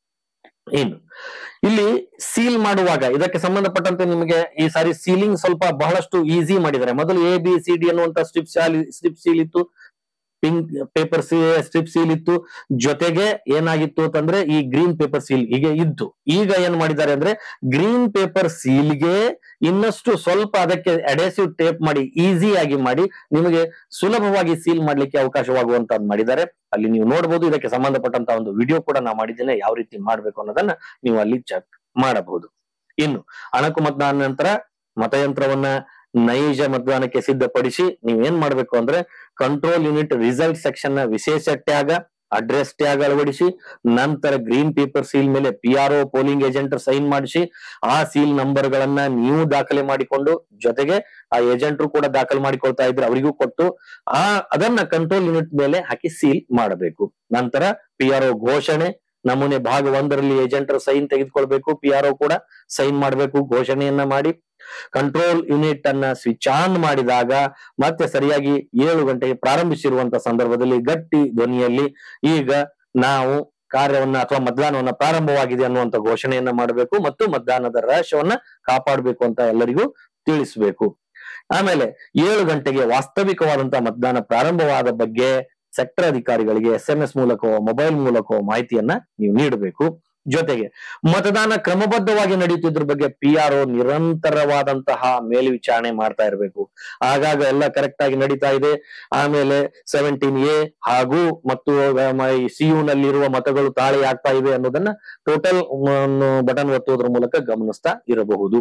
ಇನ್ನು ಇಲ್ಲಿ ಸೀಲ್ ಮಾಡುವಾಗ ಇದಕ್ಕೆ ಸಂಬಂಧಪಟ್ಟಂತೆ ನಿಮಗೆ ಈ ಸಾರಿ ಸೀಲಿಂಗ್ ಸ್ವಲ್ಪ ಬಹಳಷ್ಟು ಈಸಿ ಮಾಡಿದ್ದಾರೆ ಮೊದಲು ಎ ಬಿ ಸಿ ಡಿ ಅನ್ನುವಂತ ಸ್ಟ್ರಿಪ್ ಸ್ಟ್ರಿಪ್ ಸೀಲ್ ಇತ್ತು ಪಿಂಕ್ ಪೇಪರ್ ಸ್ಟ್ರಿಪ್ ಸೀಲ್ ಇತ್ತು ಜೊತೆಗೆ ಏನಾಗಿತ್ತು ಅಂತಂದ್ರೆ ಈ ಗ್ರೀನ್ ಪೇಪರ್ ಸೀಲ್ ಹೀಗೆ ಇದ್ದು ಈಗ ಏನ್ ಮಾಡಿದ್ದಾರೆ ಅಂದ್ರೆ ಗ್ರೀನ್ ಪೇಪರ್ ಸೀಲ್ಗೆ ಇನ್ನಷ್ಟು ಸ್ವಲ್ಪ ಅದಕ್ಕೆ ಅಡೆಸಿವ್ ಟೇಪ್ ಮಾಡಿ ಈಸಿ ಆಗಿ ಮಾಡಿ ನಿಮಗೆ ಸುಲಭವಾಗಿ ಸೀಲ್ ಮಾಡ್ಲಿಕ್ಕೆ ಅವಕಾಶವಾಗುವಂತ ಮಾಡಿದ್ದಾರೆ ಅಲ್ಲಿ ನೀವು ನೋಡಬಹುದು ಇದಕ್ಕೆ ಸಂಬಂಧಪಟ್ಟಂತ ಒಂದು ವಿಡಿಯೋ ಕೂಡ ನಾ ಮಾಡಿದ್ದೇನೆ ಯಾವ ರೀತಿ ಮಾಡ್ಬೇಕು ಅನ್ನೋದನ್ನ ನೀವು ಅಲ್ಲಿ ಚೆಕ್ ಮಾಡಬಹುದು ಇನ್ನು ಅಣಕು ಮತದಾನ ನಂತರ ಮತಯಂತ್ರವನ್ನ ನೈಜ ಮತದಾನಕ್ಕೆ ಸಿದ್ಧಪಡಿಸಿ ನೀವ್ ಏನ್ ಮಾಡ್ಬೇಕು ಅಂದ್ರೆ ಕಂಟ್ರೋಲ್ ಯೂನಿಟ್ ರಿಸಲ್ಟ್ ಸೆಕ್ಷನ್ ನ ವಿಶೇಷ ಟ್ಯಾಗ ಅಡ್ರೆಸ್ ಟ್ಯಾಗ್ ಅಳವಡಿಸಿ ನಂತರ ಗ್ರೀನ್ ಪೇಪರ್ ಸೀಲ್ ಮೇಲೆ P R O polling agent sign ಮಾಡಿಸಿ ಆ ಸೀಲ್ ನಂಬರ್ ಗಳನ್ನ ನೀವು ದಾಖಲೆ ಮಾಡಿಕೊಂಡು ಜೊತೆಗೆ ಆ ಏಜೆಂಟ್ರು ಕೂಡ ದಾಖಲೆ ಮಾಡಿಕೊಳ್ತಾ ಇದ್ರೆ ಅವರಿಗೂ ಕೊಟ್ಟು ಆ ಅದನ್ನ ಕಂಟ್ರೋಲ್ ಯೂನಿಟ್ ಮೇಲೆ ಹಾಕಿ ಸೀಲ್ ಮಾಡಬೇಕು ನಂತರ ಪಿ ಆರ್ ಒ ಘೋಷಣೆ ನಮೂನೆ ಭಾಗ ಒಂದರಲ್ಲಿ ಏಜೆಂಟರ ಸೈನ್ ತೆಗೆದುಕೊಳ್ಬೇಕು ಪಿ ಆರ್ ಒ ಕೂಡ ಸೈನ್ ಮಾಡಬೇಕು ಘೋಷಣೆಯನ್ನ ಮಾಡಿ ಕಂಟ್ರೋಲ್ ಯೂನಿಟ್ ಅನ್ನ ಸ್ವಿಚ್ ಆನ್ ಮಾಡಿದಾಗ ಮತ್ತೆ ಸರಿಯಾಗಿ ಏಳು ಗಂಟೆಗೆ ಪ್ರಾರಂಭಿಸಿರುವಂತ ಸಂದರ್ಭದಲ್ಲಿ ಗಟ್ಟಿ ಧ್ವನಿಯಲ್ಲಿ ಈಗ ನಾವು ಕಾರ್ಯವನ್ನ ಅಥವಾ ಮತದಾನವನ್ನ ಪ್ರಾರಂಭವಾಗಿದೆ ಅನ್ನುವಂತ ಘೋಷಣೆಯನ್ನ ಮಾಡಬೇಕು ಮತ್ತು ಮತದಾನದ ರಹಸ್ಯವನ್ನ ಕಾಪಾಡಬೇಕು ಅಂತ ಎಲ್ಲರಿಗೂ ತಿಳಿಸಬೇಕು ಆಮೇಲೆ ಏಳು ಗಂಟೆಗೆ ವಾಸ್ತವಿಕವಾದಂತಹ ಮತದಾನ ಪ್ರಾರಂಭವಾದ ಬಗ್ಗೆ ಸೆಕ್ಟರ್ ಅಧಿಕಾರಿಗಳಿಗೆ ಎಸ್ ಎಂ ಎಸ್ ಮೂಲಕವೋ ಮೊಬೈಲ್ ಮೂಲಕವೋ ಮಾಹಿತಿಯನ್ನ ನೀವು ನೀಡಬೇಕು ಜೊತೆಗೆ ಮತದಾನ ಕ್ರಮಬದ್ಧವಾಗಿ ನಡೆಯುತ್ತಿದ್ರ ಬಗ್ಗೆ ಪಿ ಆರ್ ಒ ನಿರಂತರವಾದಂತಹ ಮೇಲ್ವಿಚಾರಣೆ ಮಾಡ್ತಾ ಇರಬೇಕು ಆಗಾಗ ಎಲ್ಲ ಕರೆಕ್ಟ್ ಆಗಿ ನಡೀತಾ ಇದೆ ಆಮೇಲೆ ಸೆವೆಂಟೀನ್ ಎ ಹಾಗೂ ಮತ್ತು ಸಿ ಯು ನಲ್ಲಿರುವ ಮತಗಳು ತಾಳೆ ಆಗ್ತಾ ಇವೆ ಅನ್ನೋದನ್ನ ಟೋಟಲ್ ಬಟನ್ ಒತ್ತುವುದರ ಮೂಲಕ ಗಮನಿಸ್ತಾ ಇರಬಹುದು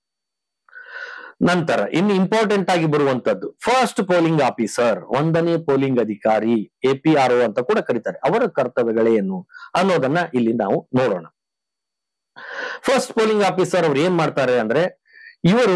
ನಂತರ ಇನ್ನು ಇಂಪಾರ್ಟೆಂಟ್ ಆಗಿ ಬರುವಂತದ್ದು ಫಸ್ಟ್ ಪೋಲಿಂಗ್ ಆಫೀಸರ್ ಒಂದನೇ ಪೋಲಿಂಗ್ ಅಧಿಕಾರಿ ಎ ಪಿ ಆರ್ ಒ ಅಂತ ಕೂಡ ಕರೀತಾರೆ ಅವರ ಕರ್ತವ್ಯಗಳೇನು ಅನ್ನೋದನ್ನ ಇಲ್ಲಿ ನಾವು ನೋಡೋಣ ಫಸ್ಟ್ ಪೋಲಿಂಗ್ ಆಫೀಸರ್ ಅವ್ರು ಏನ್ ಮಾಡ್ತಾರೆ ಅಂದ್ರೆ ಇವರು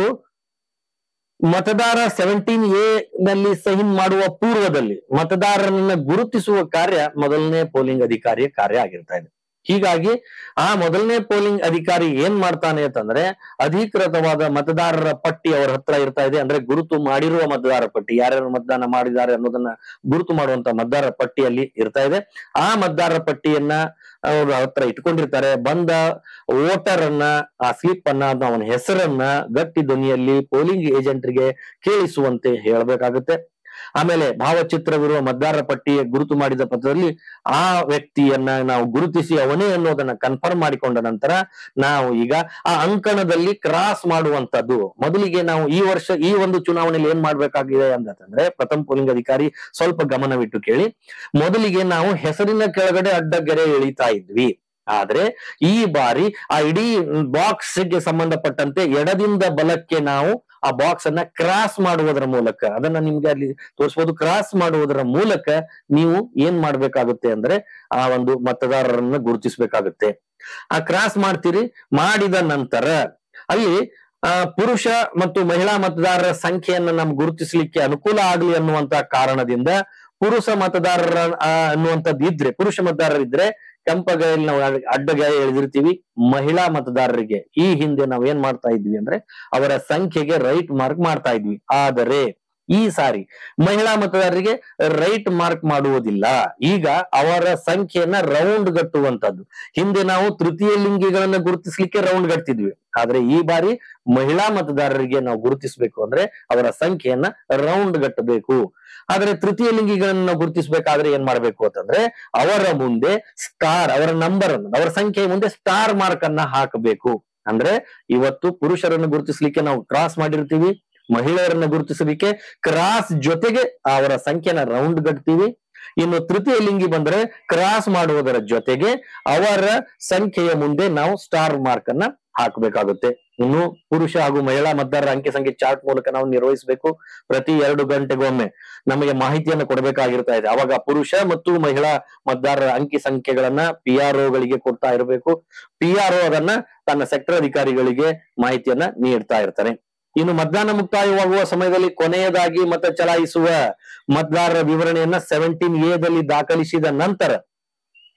ಮತದಾರ ಸೆವೆಂಟೀನ್ ಎ ನಲ್ಲಿ ಸೈನ್ ಮಾಡುವ ಪೂರ್ವದಲ್ಲಿ ಮತದಾರರನ್ನ ಗುರುತಿಸುವ ಕಾರ್ಯ ಮೊದಲನೇ ಪೋಲಿಂಗ್ ಅಧಿಕಾರಿಯ ಕಾರ್ಯ ಆಗಿರ್ತಾ ಇದೆ ಹೀಗಾಗಿ ಆ ಮೊದಲನೇ ಪೋಲಿಂಗ್ ಅಧಿಕಾರಿ ಏನ್ ಮಾಡ್ತಾನೆ ಅಂತಂದ್ರೆ ಅಧಿಕೃತವಾದ ಮತದಾರರ ಪಟ್ಟಿ ಅವರ ಹತ್ರ ಇರ್ತಾ ಇದೆ ಅಂದ್ರೆ ಗುರುತು ಮಾಡಿರುವ ಮತದಾರ ಪಟ್ಟಿ ಯಾರ್ಯಾರು ಮತದಾನ ಮಾಡಿದ್ದಾರೆ ಅನ್ನೋದನ್ನ ಗುರುತು ಮಾಡುವಂತ ಮತದಾರರ ಪಟ್ಟಿಯಲ್ಲಿ ಇರ್ತಾ ಇದೆ ಆ ಮತದಾರರ ಪಟ್ಟಿಯನ್ನ ಅವ್ರ ಹತ್ರ ಇಟ್ಕೊಂಡಿರ್ತಾರೆ ಬಂದ ವೋಟರ್ ಅನ್ನ ಆ ಸ್ಲಿಪ್ ಅನ್ನ ಅವನ ಹೆಸರನ್ನ ಗಟ್ಟಿ ಧ್ವನಿಯಲ್ಲಿ ಪೋಲಿಂಗ್ ಏಜೆಂಟ್ರಿಗೆ ಕೇಳಿಸುವಂತೆ ಹೇಳಬೇಕಾಗುತ್ತೆ ಆಮೇಲೆ ಭಾವಚಿತ್ರವಿರುವ ಮತದಾರರ ಪಟ್ಟಿ ಗುರುತು ಮಾಡಿದ ಪತ್ರದಲ್ಲಿ ಆ ವ್ಯಕ್ತಿಯನ್ನ ನಾವು ಗುರುತಿಸಿ ಅವನೇ ಅನ್ನೋದನ್ನ ಕನ್ಫರ್ಮ್ ಮಾಡಿಕೊಂಡ ನಂತರ ನಾವು ಈಗ ಆ ಅಂಕಣದಲ್ಲಿ ಕ್ರಾಸ್ ಮಾಡುವಂತದ್ದು ಮೊದಲಿಗೆ ನಾವು ಈ ವರ್ಷ ಈ ಒಂದು ಚುನಾವಣೆಯಲ್ಲಿ ಏನ್ ಮಾಡ್ಬೇಕಾಗಿದೆ ಅಂತಂದ್ರೆ ಪ್ರಥಮ ಪೋಲಿಂಗ್ ಅಧಿಕಾರಿ ಸ್ವಲ್ಪ ಗಮನವಿಟ್ಟು ಕೇಳಿ ಮೊದಲಿಗೆ ನಾವು ಹೆಸರಿನ ಕೆಳಗಡೆ ಅಡ್ಡಗೆರೆ ಎಳಿತಾ ಇದ್ವಿ ಆದ್ರೆ ಈ ಬಾರಿ ಆ ಇಡೀ ಬಾಕ್ಸ್ ಗೆ ಸಂಬಂಧಪಟ್ಟಂತೆ ಎಡದಿಂದ ಬಲಕ್ಕೆ ನಾವು ಆ ಬಾಕ್ಸ್ ಅನ್ನ ಕ್ರಾಸ್ ಮಾಡುವುದರ ಮೂಲಕ ಅದನ್ನ ನಿಮ್ಗೆ ಅಲ್ಲಿ ತೋರಿಸಬಹುದು ಕ್ರಾಸ್ ಮಾಡುವುದರ ಮೂಲಕ ನೀವು ಏನ್ ಮಾಡ್ಬೇಕಾಗುತ್ತೆ ಅಂದ್ರೆ ಆ ಒಂದು ಮತದಾರರನ್ನ ಗುರುತಿಸ್ಬೇಕಾಗುತ್ತೆ ಆ ಕ್ರಾಸ್ ಮಾಡ್ತೀರಿ ಮಾಡಿದ ನಂತರ ಅಲ್ಲಿ ಆ ಪುರುಷ ಮತ್ತು ಮಹಿಳಾ ಮತದಾರರ ಸಂಖ್ಯೆಯನ್ನ ನಮ್ಗೆ ಗುರುತಿಸ್ಲಿಕ್ಕೆ ಅನುಕೂಲ ಆಗ್ಲಿ ಅನ್ನುವಂತ ಕಾರಣದಿಂದ ಪುರುಷ ಮತದಾರರ ಆ, ಅನ್ನುವಂಥದ್ದು ಇದ್ರೆ ಪುರುಷ ಮತದಾರರಿದ್ರೆ ಕೆಂಪಗಾಯಲ್ಲಿ ನಾವು ಅಡ್ಡಗಾಯ ಎಳೆದಿರ್ತೀವಿ ಮಹಿಳಾ ಮತದಾರರಿಗೆ ಈ ಹಿಂದೆ ನಾವು ಏನ್ ಮಾಡ್ತಾ ಇದ್ವಿ ಅಂದ್ರೆ ಅವರ ಸಂಖ್ಯೆಗೆ ರೈಟ್ ಮಾರ್ಕ್ ಮಾಡ್ತಾ ಇದ್ವಿ ಆದರೆ ಈ ಸಾರಿ ಮಹಿಳಾ ಮತದಾರರಿಗೆ ರೈಟ್ ಮಾರ್ಕ್ ಮಾಡುವುದಿಲ್ಲ ಈಗ ಅವರ ಸಂಖ್ಯೆಯನ್ನ ರೌಂಡ್ ಗಟ್ಟುವಂತದ್ದು ಹಿಂದೆ ನಾವು ತೃತೀಯ ಲಿಂಗಿಗಳನ್ನ ಗುರುತಿಸ್ಲಿಕ್ಕೆ ರೌಂಡ್ ಗಟ್ತಿದ್ವಿ ಆದ್ರೆ ಈ ಬಾರಿ ಮಹಿಳಾ ಮತದಾರರಿಗೆ ನಾವು ಗುರುತಿಸಬೇಕು ಅಂದ್ರೆ ಅವರ ಸಂಖ್ಯೆಯನ್ನ ರೌಂಡ್ ಗಟ್ಟಬೇಕು ಆದ್ರೆ ತೃತೀಯ ಲಿಂಗಿಗಳನ್ನ ನಾವು ಗುರುತಿಸಬೇಕಾದ್ರೆ ಏನ್ ಮಾಡ್ಬೇಕು ಅಂತಂದ್ರೆ ಅವರ ಮುಂದೆ ಸ್ಟಾರ್ ಅವರ ನಂಬರ್ ಅನ್ನು ಅವರ ಸಂಖ್ಯೆಯ ಮುಂದೆ ಸ್ಟಾರ್ ಮಾರ್ಕ್ ಅನ್ನ ಹಾಕಬೇಕು ಅಂದ್ರೆ ಇವತ್ತು ಪುರುಷರನ್ನು ಗುರುತಿಸ್ಲಿಕ್ಕೆ ನಾವು ಕ್ರಾಸ್ ಮಾಡಿರ್ತೀವಿ ಮಹಿಳೆಯರನ್ನ ಗುರುತಿಸಲಿಕ್ಕೆ ಕ್ರಾಸ್ ಜೊತೆಗೆ ಅವರ ಸಂಖ್ಯೆನ ರೌಂಡ್ ಗಟ್ತೀವಿ ಇನ್ನು ತೃತೀಯ ಲಿಂಗಿ ಬಂದ್ರೆ ಕ್ರಾಸ್ ಮಾಡುವುದರ ಜೊತೆಗೆ ಅವರ ಸಂಖ್ಯೆಯ ಮುಂದೆ ನಾವು ಸ್ಟಾರ್ ಮಾರ್ಕ್ ಅನ್ನ ಹಾಕಬೇಕಾಗುತ್ತೆ ಇನ್ನು ಪುರುಷ ಹಾಗೂ ಮಹಿಳಾ ಮತದಾರರ ಅಂಕಿ ಸಂಖ್ಯೆ ಚಾರ್ಟ್ ಮೂಲಕ ನಾವು ನಿರ್ವಹಿಸಬೇಕು ಪ್ರತಿ ಎರಡು ಗಂಟೆಗೊಮ್ಮೆ ನಮಗೆ ಮಾಹಿತಿಯನ್ನು ಕೊಡಬೇಕಾಗಿರ್ತಾ ಇದೆ ಅವಾಗ ಪುರುಷ ಮತ್ತು ಮಹಿಳಾ ಮತದಾರರ ಅಂಕಿ ಸಂಖ್ಯೆಗಳನ್ನ ಪಿ ಆರ್ ಗಳಿಗೆ ಕೊಡ್ತಾ ಇರಬೇಕು ಪಿ ಆರ್ ಅದನ್ನ ತನ್ನ ಸೆಕ್ಟರ್ ಅಧಿಕಾರಿಗಳಿಗೆ ಮಾಹಿತಿಯನ್ನ ನೀಡ್ತಾ ಇರ್ತಾನೆ ಇನ್ನು ಮತದಾನ ಮುಕ್ತಾಯವಾಗುವ ಸಮಯದಲ್ಲಿ ಕೊನೆಯದಾಗಿ ಮತ ಚಲಾಯಿಸುವ ಮತದಾರರ ವಿವರಣೆಯನ್ನ ಸೆವೆಂಟೀನ್ ಎ ದಲ್ಲಿ ದಾಖಲಿಸಿದ ನಂತರ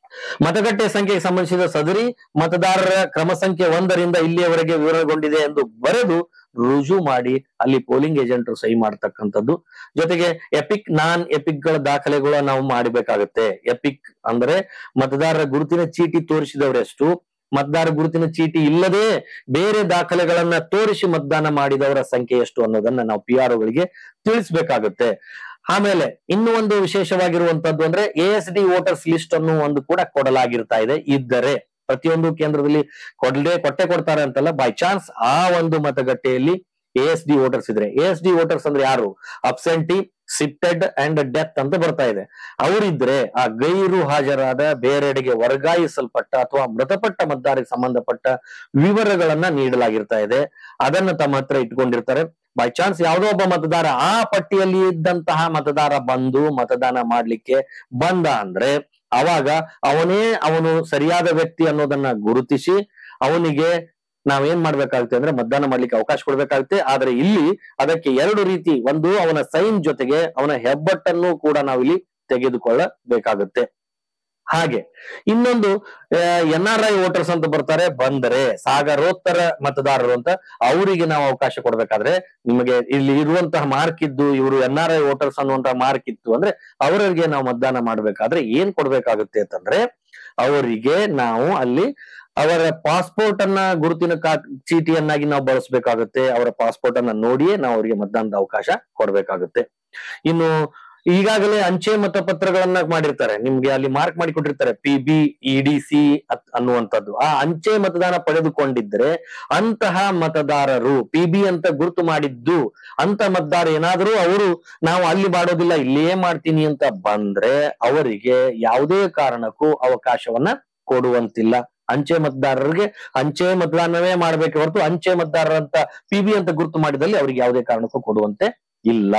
ಮತಗಟ್ಟೆ ಸಂಖ್ಯೆಗೆ ಸಂಬಂಧಿಸಿದ ಸದರಿ ಮತದಾರರ ಕ್ರಮ ಸಂಖ್ಯೆ ಒಂದರಿಂದ ಇಲ್ಲಿಯವರೆಗೆ ವಿವರಗೊಂಡಿದೆ ಎಂದು ಬರೆದು ರುಜು ಮಾಡಿ ಅಲ್ಲಿ ಪೋಲಿಂಗ್ ಏಜೆಂಟರು ಸಹಿ ಮಾಡ್ತಕ್ಕಂಥದ್ದು ಜೊತೆಗೆ ಎಪಿಕ್ ನಾನ್ ಎಪಿಕ್ ಗಳ ದಾಖಲೆಗಳು ನಾವು ಮಾಡಬೇಕಾಗುತ್ತೆ ಎಪಿಕ್ ಅಂದ್ರೆ ಮತದಾರರ ಗುರುತಿನ ಚೀಟಿ ತೋರಿಸಿದವರೆಷ್ಟು ಮತದಾರ ಗುರುತಿನ ಚೀಟಿ ಇಲ್ಲದೆ ಬೇರೆ ದಾಖಲೆಗಳನ್ನ ತೋರಿಸಿ ಮತದಾನ ಮಾಡಿದವರ ಸಂಖ್ಯೆ ಎಷ್ಟು ಅನ್ನೋದನ್ನ ನಾವು ಪಿ ಆರ್ ಗಳಿಗೆ ತಿಳಿಸ್ಬೇಕಾಗುತ್ತೆ ಆಮೇಲೆ ಇನ್ನು ಒಂದು ವಿಶೇಷವಾಗಿರುವಂತದ್ದು ಅಂದ್ರೆ A S D voters list ಅನ್ನು ಒಂದು ಕೂಡ ಕೊಡಲಾಗಿರ್ತಾ ಇದೆ ಇದ್ದರೆ ಪ್ರತಿಯೊಂದು ಕೇಂದ್ರದಲ್ಲಿ ಕೊಡಲೇ ಕೊಟ್ಟೆ ಕೊಡ್ತಾರೆ ಅಂತಲ್ಲ ಬೈ ಚಾನ್ಸ್ ಆ ಒಂದು ಮತಗಟ್ಟೆಯಲ್ಲಿ ಎ ಎಸ್ ಡಿ ವೋಟರ್ಸ್ ಇದ್ರೆ ಎ ಎಸ್ ಡಿ ವೋಟರ್ಸ್ ಅಂದ್ರೆ ಯಾರು ಅಬ್ಸೆಂಟಿ ಸಿಟ್ಟೆಡ್ ಅಂಡ್ ಡೆತ್ ಅಂತ ಬರ್ತಾ ಇದೆ ಅವರಿದ್ರೆ ಆ ಗೈರು ಹಾಜರಾದ ಬೇರೆಡೆಗೆ ವರ್ಗಾಯಿಸಲ್ಪಟ್ಟ ಅಥವಾ ಮೃತಪಟ್ಟ ಮತದಾರರಿಗೆ ಸಂಬಂಧಪಟ್ಟ ವಿವರಗಳನ್ನ ನೀಡಲಾಗಿರ್ತಾ ಇದೆ ಅದನ್ನ ತಮ್ಮ ಹತ್ರ ಇಟ್ಕೊಂಡಿರ್ತಾರೆ ಬೈ ಚಾನ್ಸ್ ಯಾವುದೋ ಒಬ್ಬ ಮತದಾರ ಆ ಪಟ್ಟಿಯಲ್ಲಿ ಇದ್ದಂತಹ ಮತದಾರ ಬಂದು ಮತದಾನ ಮಾಡ್ಲಿಕ್ಕೆ ಬಂದ ಅಂದ್ರೆ ಅವಾಗ ಅವನೇ ಅವನು ಸರಿಯಾದ ವ್ಯಕ್ತಿ ಅನ್ನೋದನ್ನ ಗುರುತಿಸಿ ಅವನಿಗೆ ನಾವೇನ್ ಮಾಡ್ಬೇಕಾಗುತ್ತೆ ಅಂದ್ರೆ ಮತದಾನ ಮಾಡ್ಲಿಕ್ಕೆ ಅವಕಾಶ ಕೊಡ್ಬೇಕಾಗುತ್ತೆ ಆದ್ರೆ ಇಲ್ಲಿ ಅದಕ್ಕೆ ಎರಡು ರೀತಿ ಒಂದು ಅವನ ಸೈನ್ ಜೊತೆಗೆ ಅವನ ಹೆಬ್ಬಟ್ಟನ್ನು ಕೂಡ ನಾವಿಲ್ಲಿ ತೆಗೆದುಕೊಳ್ಳಬೇಕಾಗುತ್ತೆ ಹಾಗೆ ಇನ್ನೊಂದು ಎನ್ ಆರ್ ಐ ವೋಟರ್ಸ್ ಅಂತ ಬರ್ತಾರೆ ಬಂದರೆ ಸಾಗರೋತ್ತರ ಮತದಾರರು ಅಂತ ಅವರಿಗೆ ನಾವು ಅವಕಾಶ ಕೊಡ್ಬೇಕಾದ್ರೆ ನಿಮಗೆ ಇಲ್ಲಿ ಇರುವಂತಹ ಮಾರ್ಕ್ ಇದ್ದು ಇವರು ಎನ್ ಆರ್ ಐ ವೋಟರ್ಸ್ ಅನ್ನುವಂತಹ ಮಾರ್ಕ್ ಇತ್ತು ಅಂದ್ರೆ ಅವರಿಗೆ ನಾವು ಮತದಾನ ಮಾಡ್ಬೇಕಾದ್ರೆ ಏನ್ ಕೊಡ್ಬೇಕಾಗುತ್ತೆ ಅಂತಂದ್ರೆ ಅವರಿಗೆ ನಾವು ಅಲ್ಲಿ ಅವರ ಪಾಸ್ಪೋರ್ಟ್ ಅನ್ನ ಗುರುತಿನ ಕಾ ಚೀಟಿಯನ್ನಾಗಿ ನಾವು ಬಳಸಬೇಕಾಗುತ್ತೆ ಅವರ ಪಾಸ್ಪೋರ್ಟ್ ಅನ್ನ ನೋಡಿಯೇ ನಾವು ಅವರಿಗೆ ಮತದಾನದ ಅವಕಾಶ ಕೊಡ್ಬೇಕಾಗುತ್ತೆ ಇನ್ನು ಈಗಾಗಲೇ ಅಂಚೆ ಮತಪತ್ರಗಳನ್ನ ಮಾಡಿರ್ತಾರೆ ನಿಮ್ಗೆ ಅಲ್ಲಿ ಮಾರ್ಕ್ ಮಾಡಿ ಕೊಟ್ಟಿರ್ತಾರೆ P B E D C ಅನ್ನುವಂಥದ್ದು ಆ ಅಂಚೆ ಮತದಾನ ಪಡೆದುಕೊಂಡಿದ್ರೆ ಅಂತಹ ಮತದಾರರು ಪಿ ಬಿ ಅಂತ ಗುರುತು ಮಾಡಿದ್ದು ಅಂತ ಮತದಾರ ಏನಾದರೂ ಅವರು ನಾವು ಅಲ್ಲಿ ಮಾಡೋದಿಲ್ಲ ಇಲ್ಲಿಯೇ ಮಾಡ್ತೀನಿ ಅಂತ ಬಂದ್ರೆ ಅವರಿಗೆ ಯಾವುದೇ ಕಾರಣಕ್ಕೂ ಅವಕಾಶವನ್ನ ಕೊಡುವಂತಿಲ್ಲ ಅಂಚೆ ಮತದಾರರಿಗೆ ಅಂಚೆ ಮತದಾನವೇ ಮಾಡ್ಬೇಕು ಹೊರತು ಅಂಚೆ ಮತದಾರರ ಅಂತ ಪಿ ಬಿ ಅಂತ ಗುರುತು ಮಾಡಿದಲ್ಲಿ ಅವರಿಗೆ ಯಾವುದೇ ಕಾರಣಕ್ಕೂ ಕೊಡುವಂತೆ ಇಲ್ಲ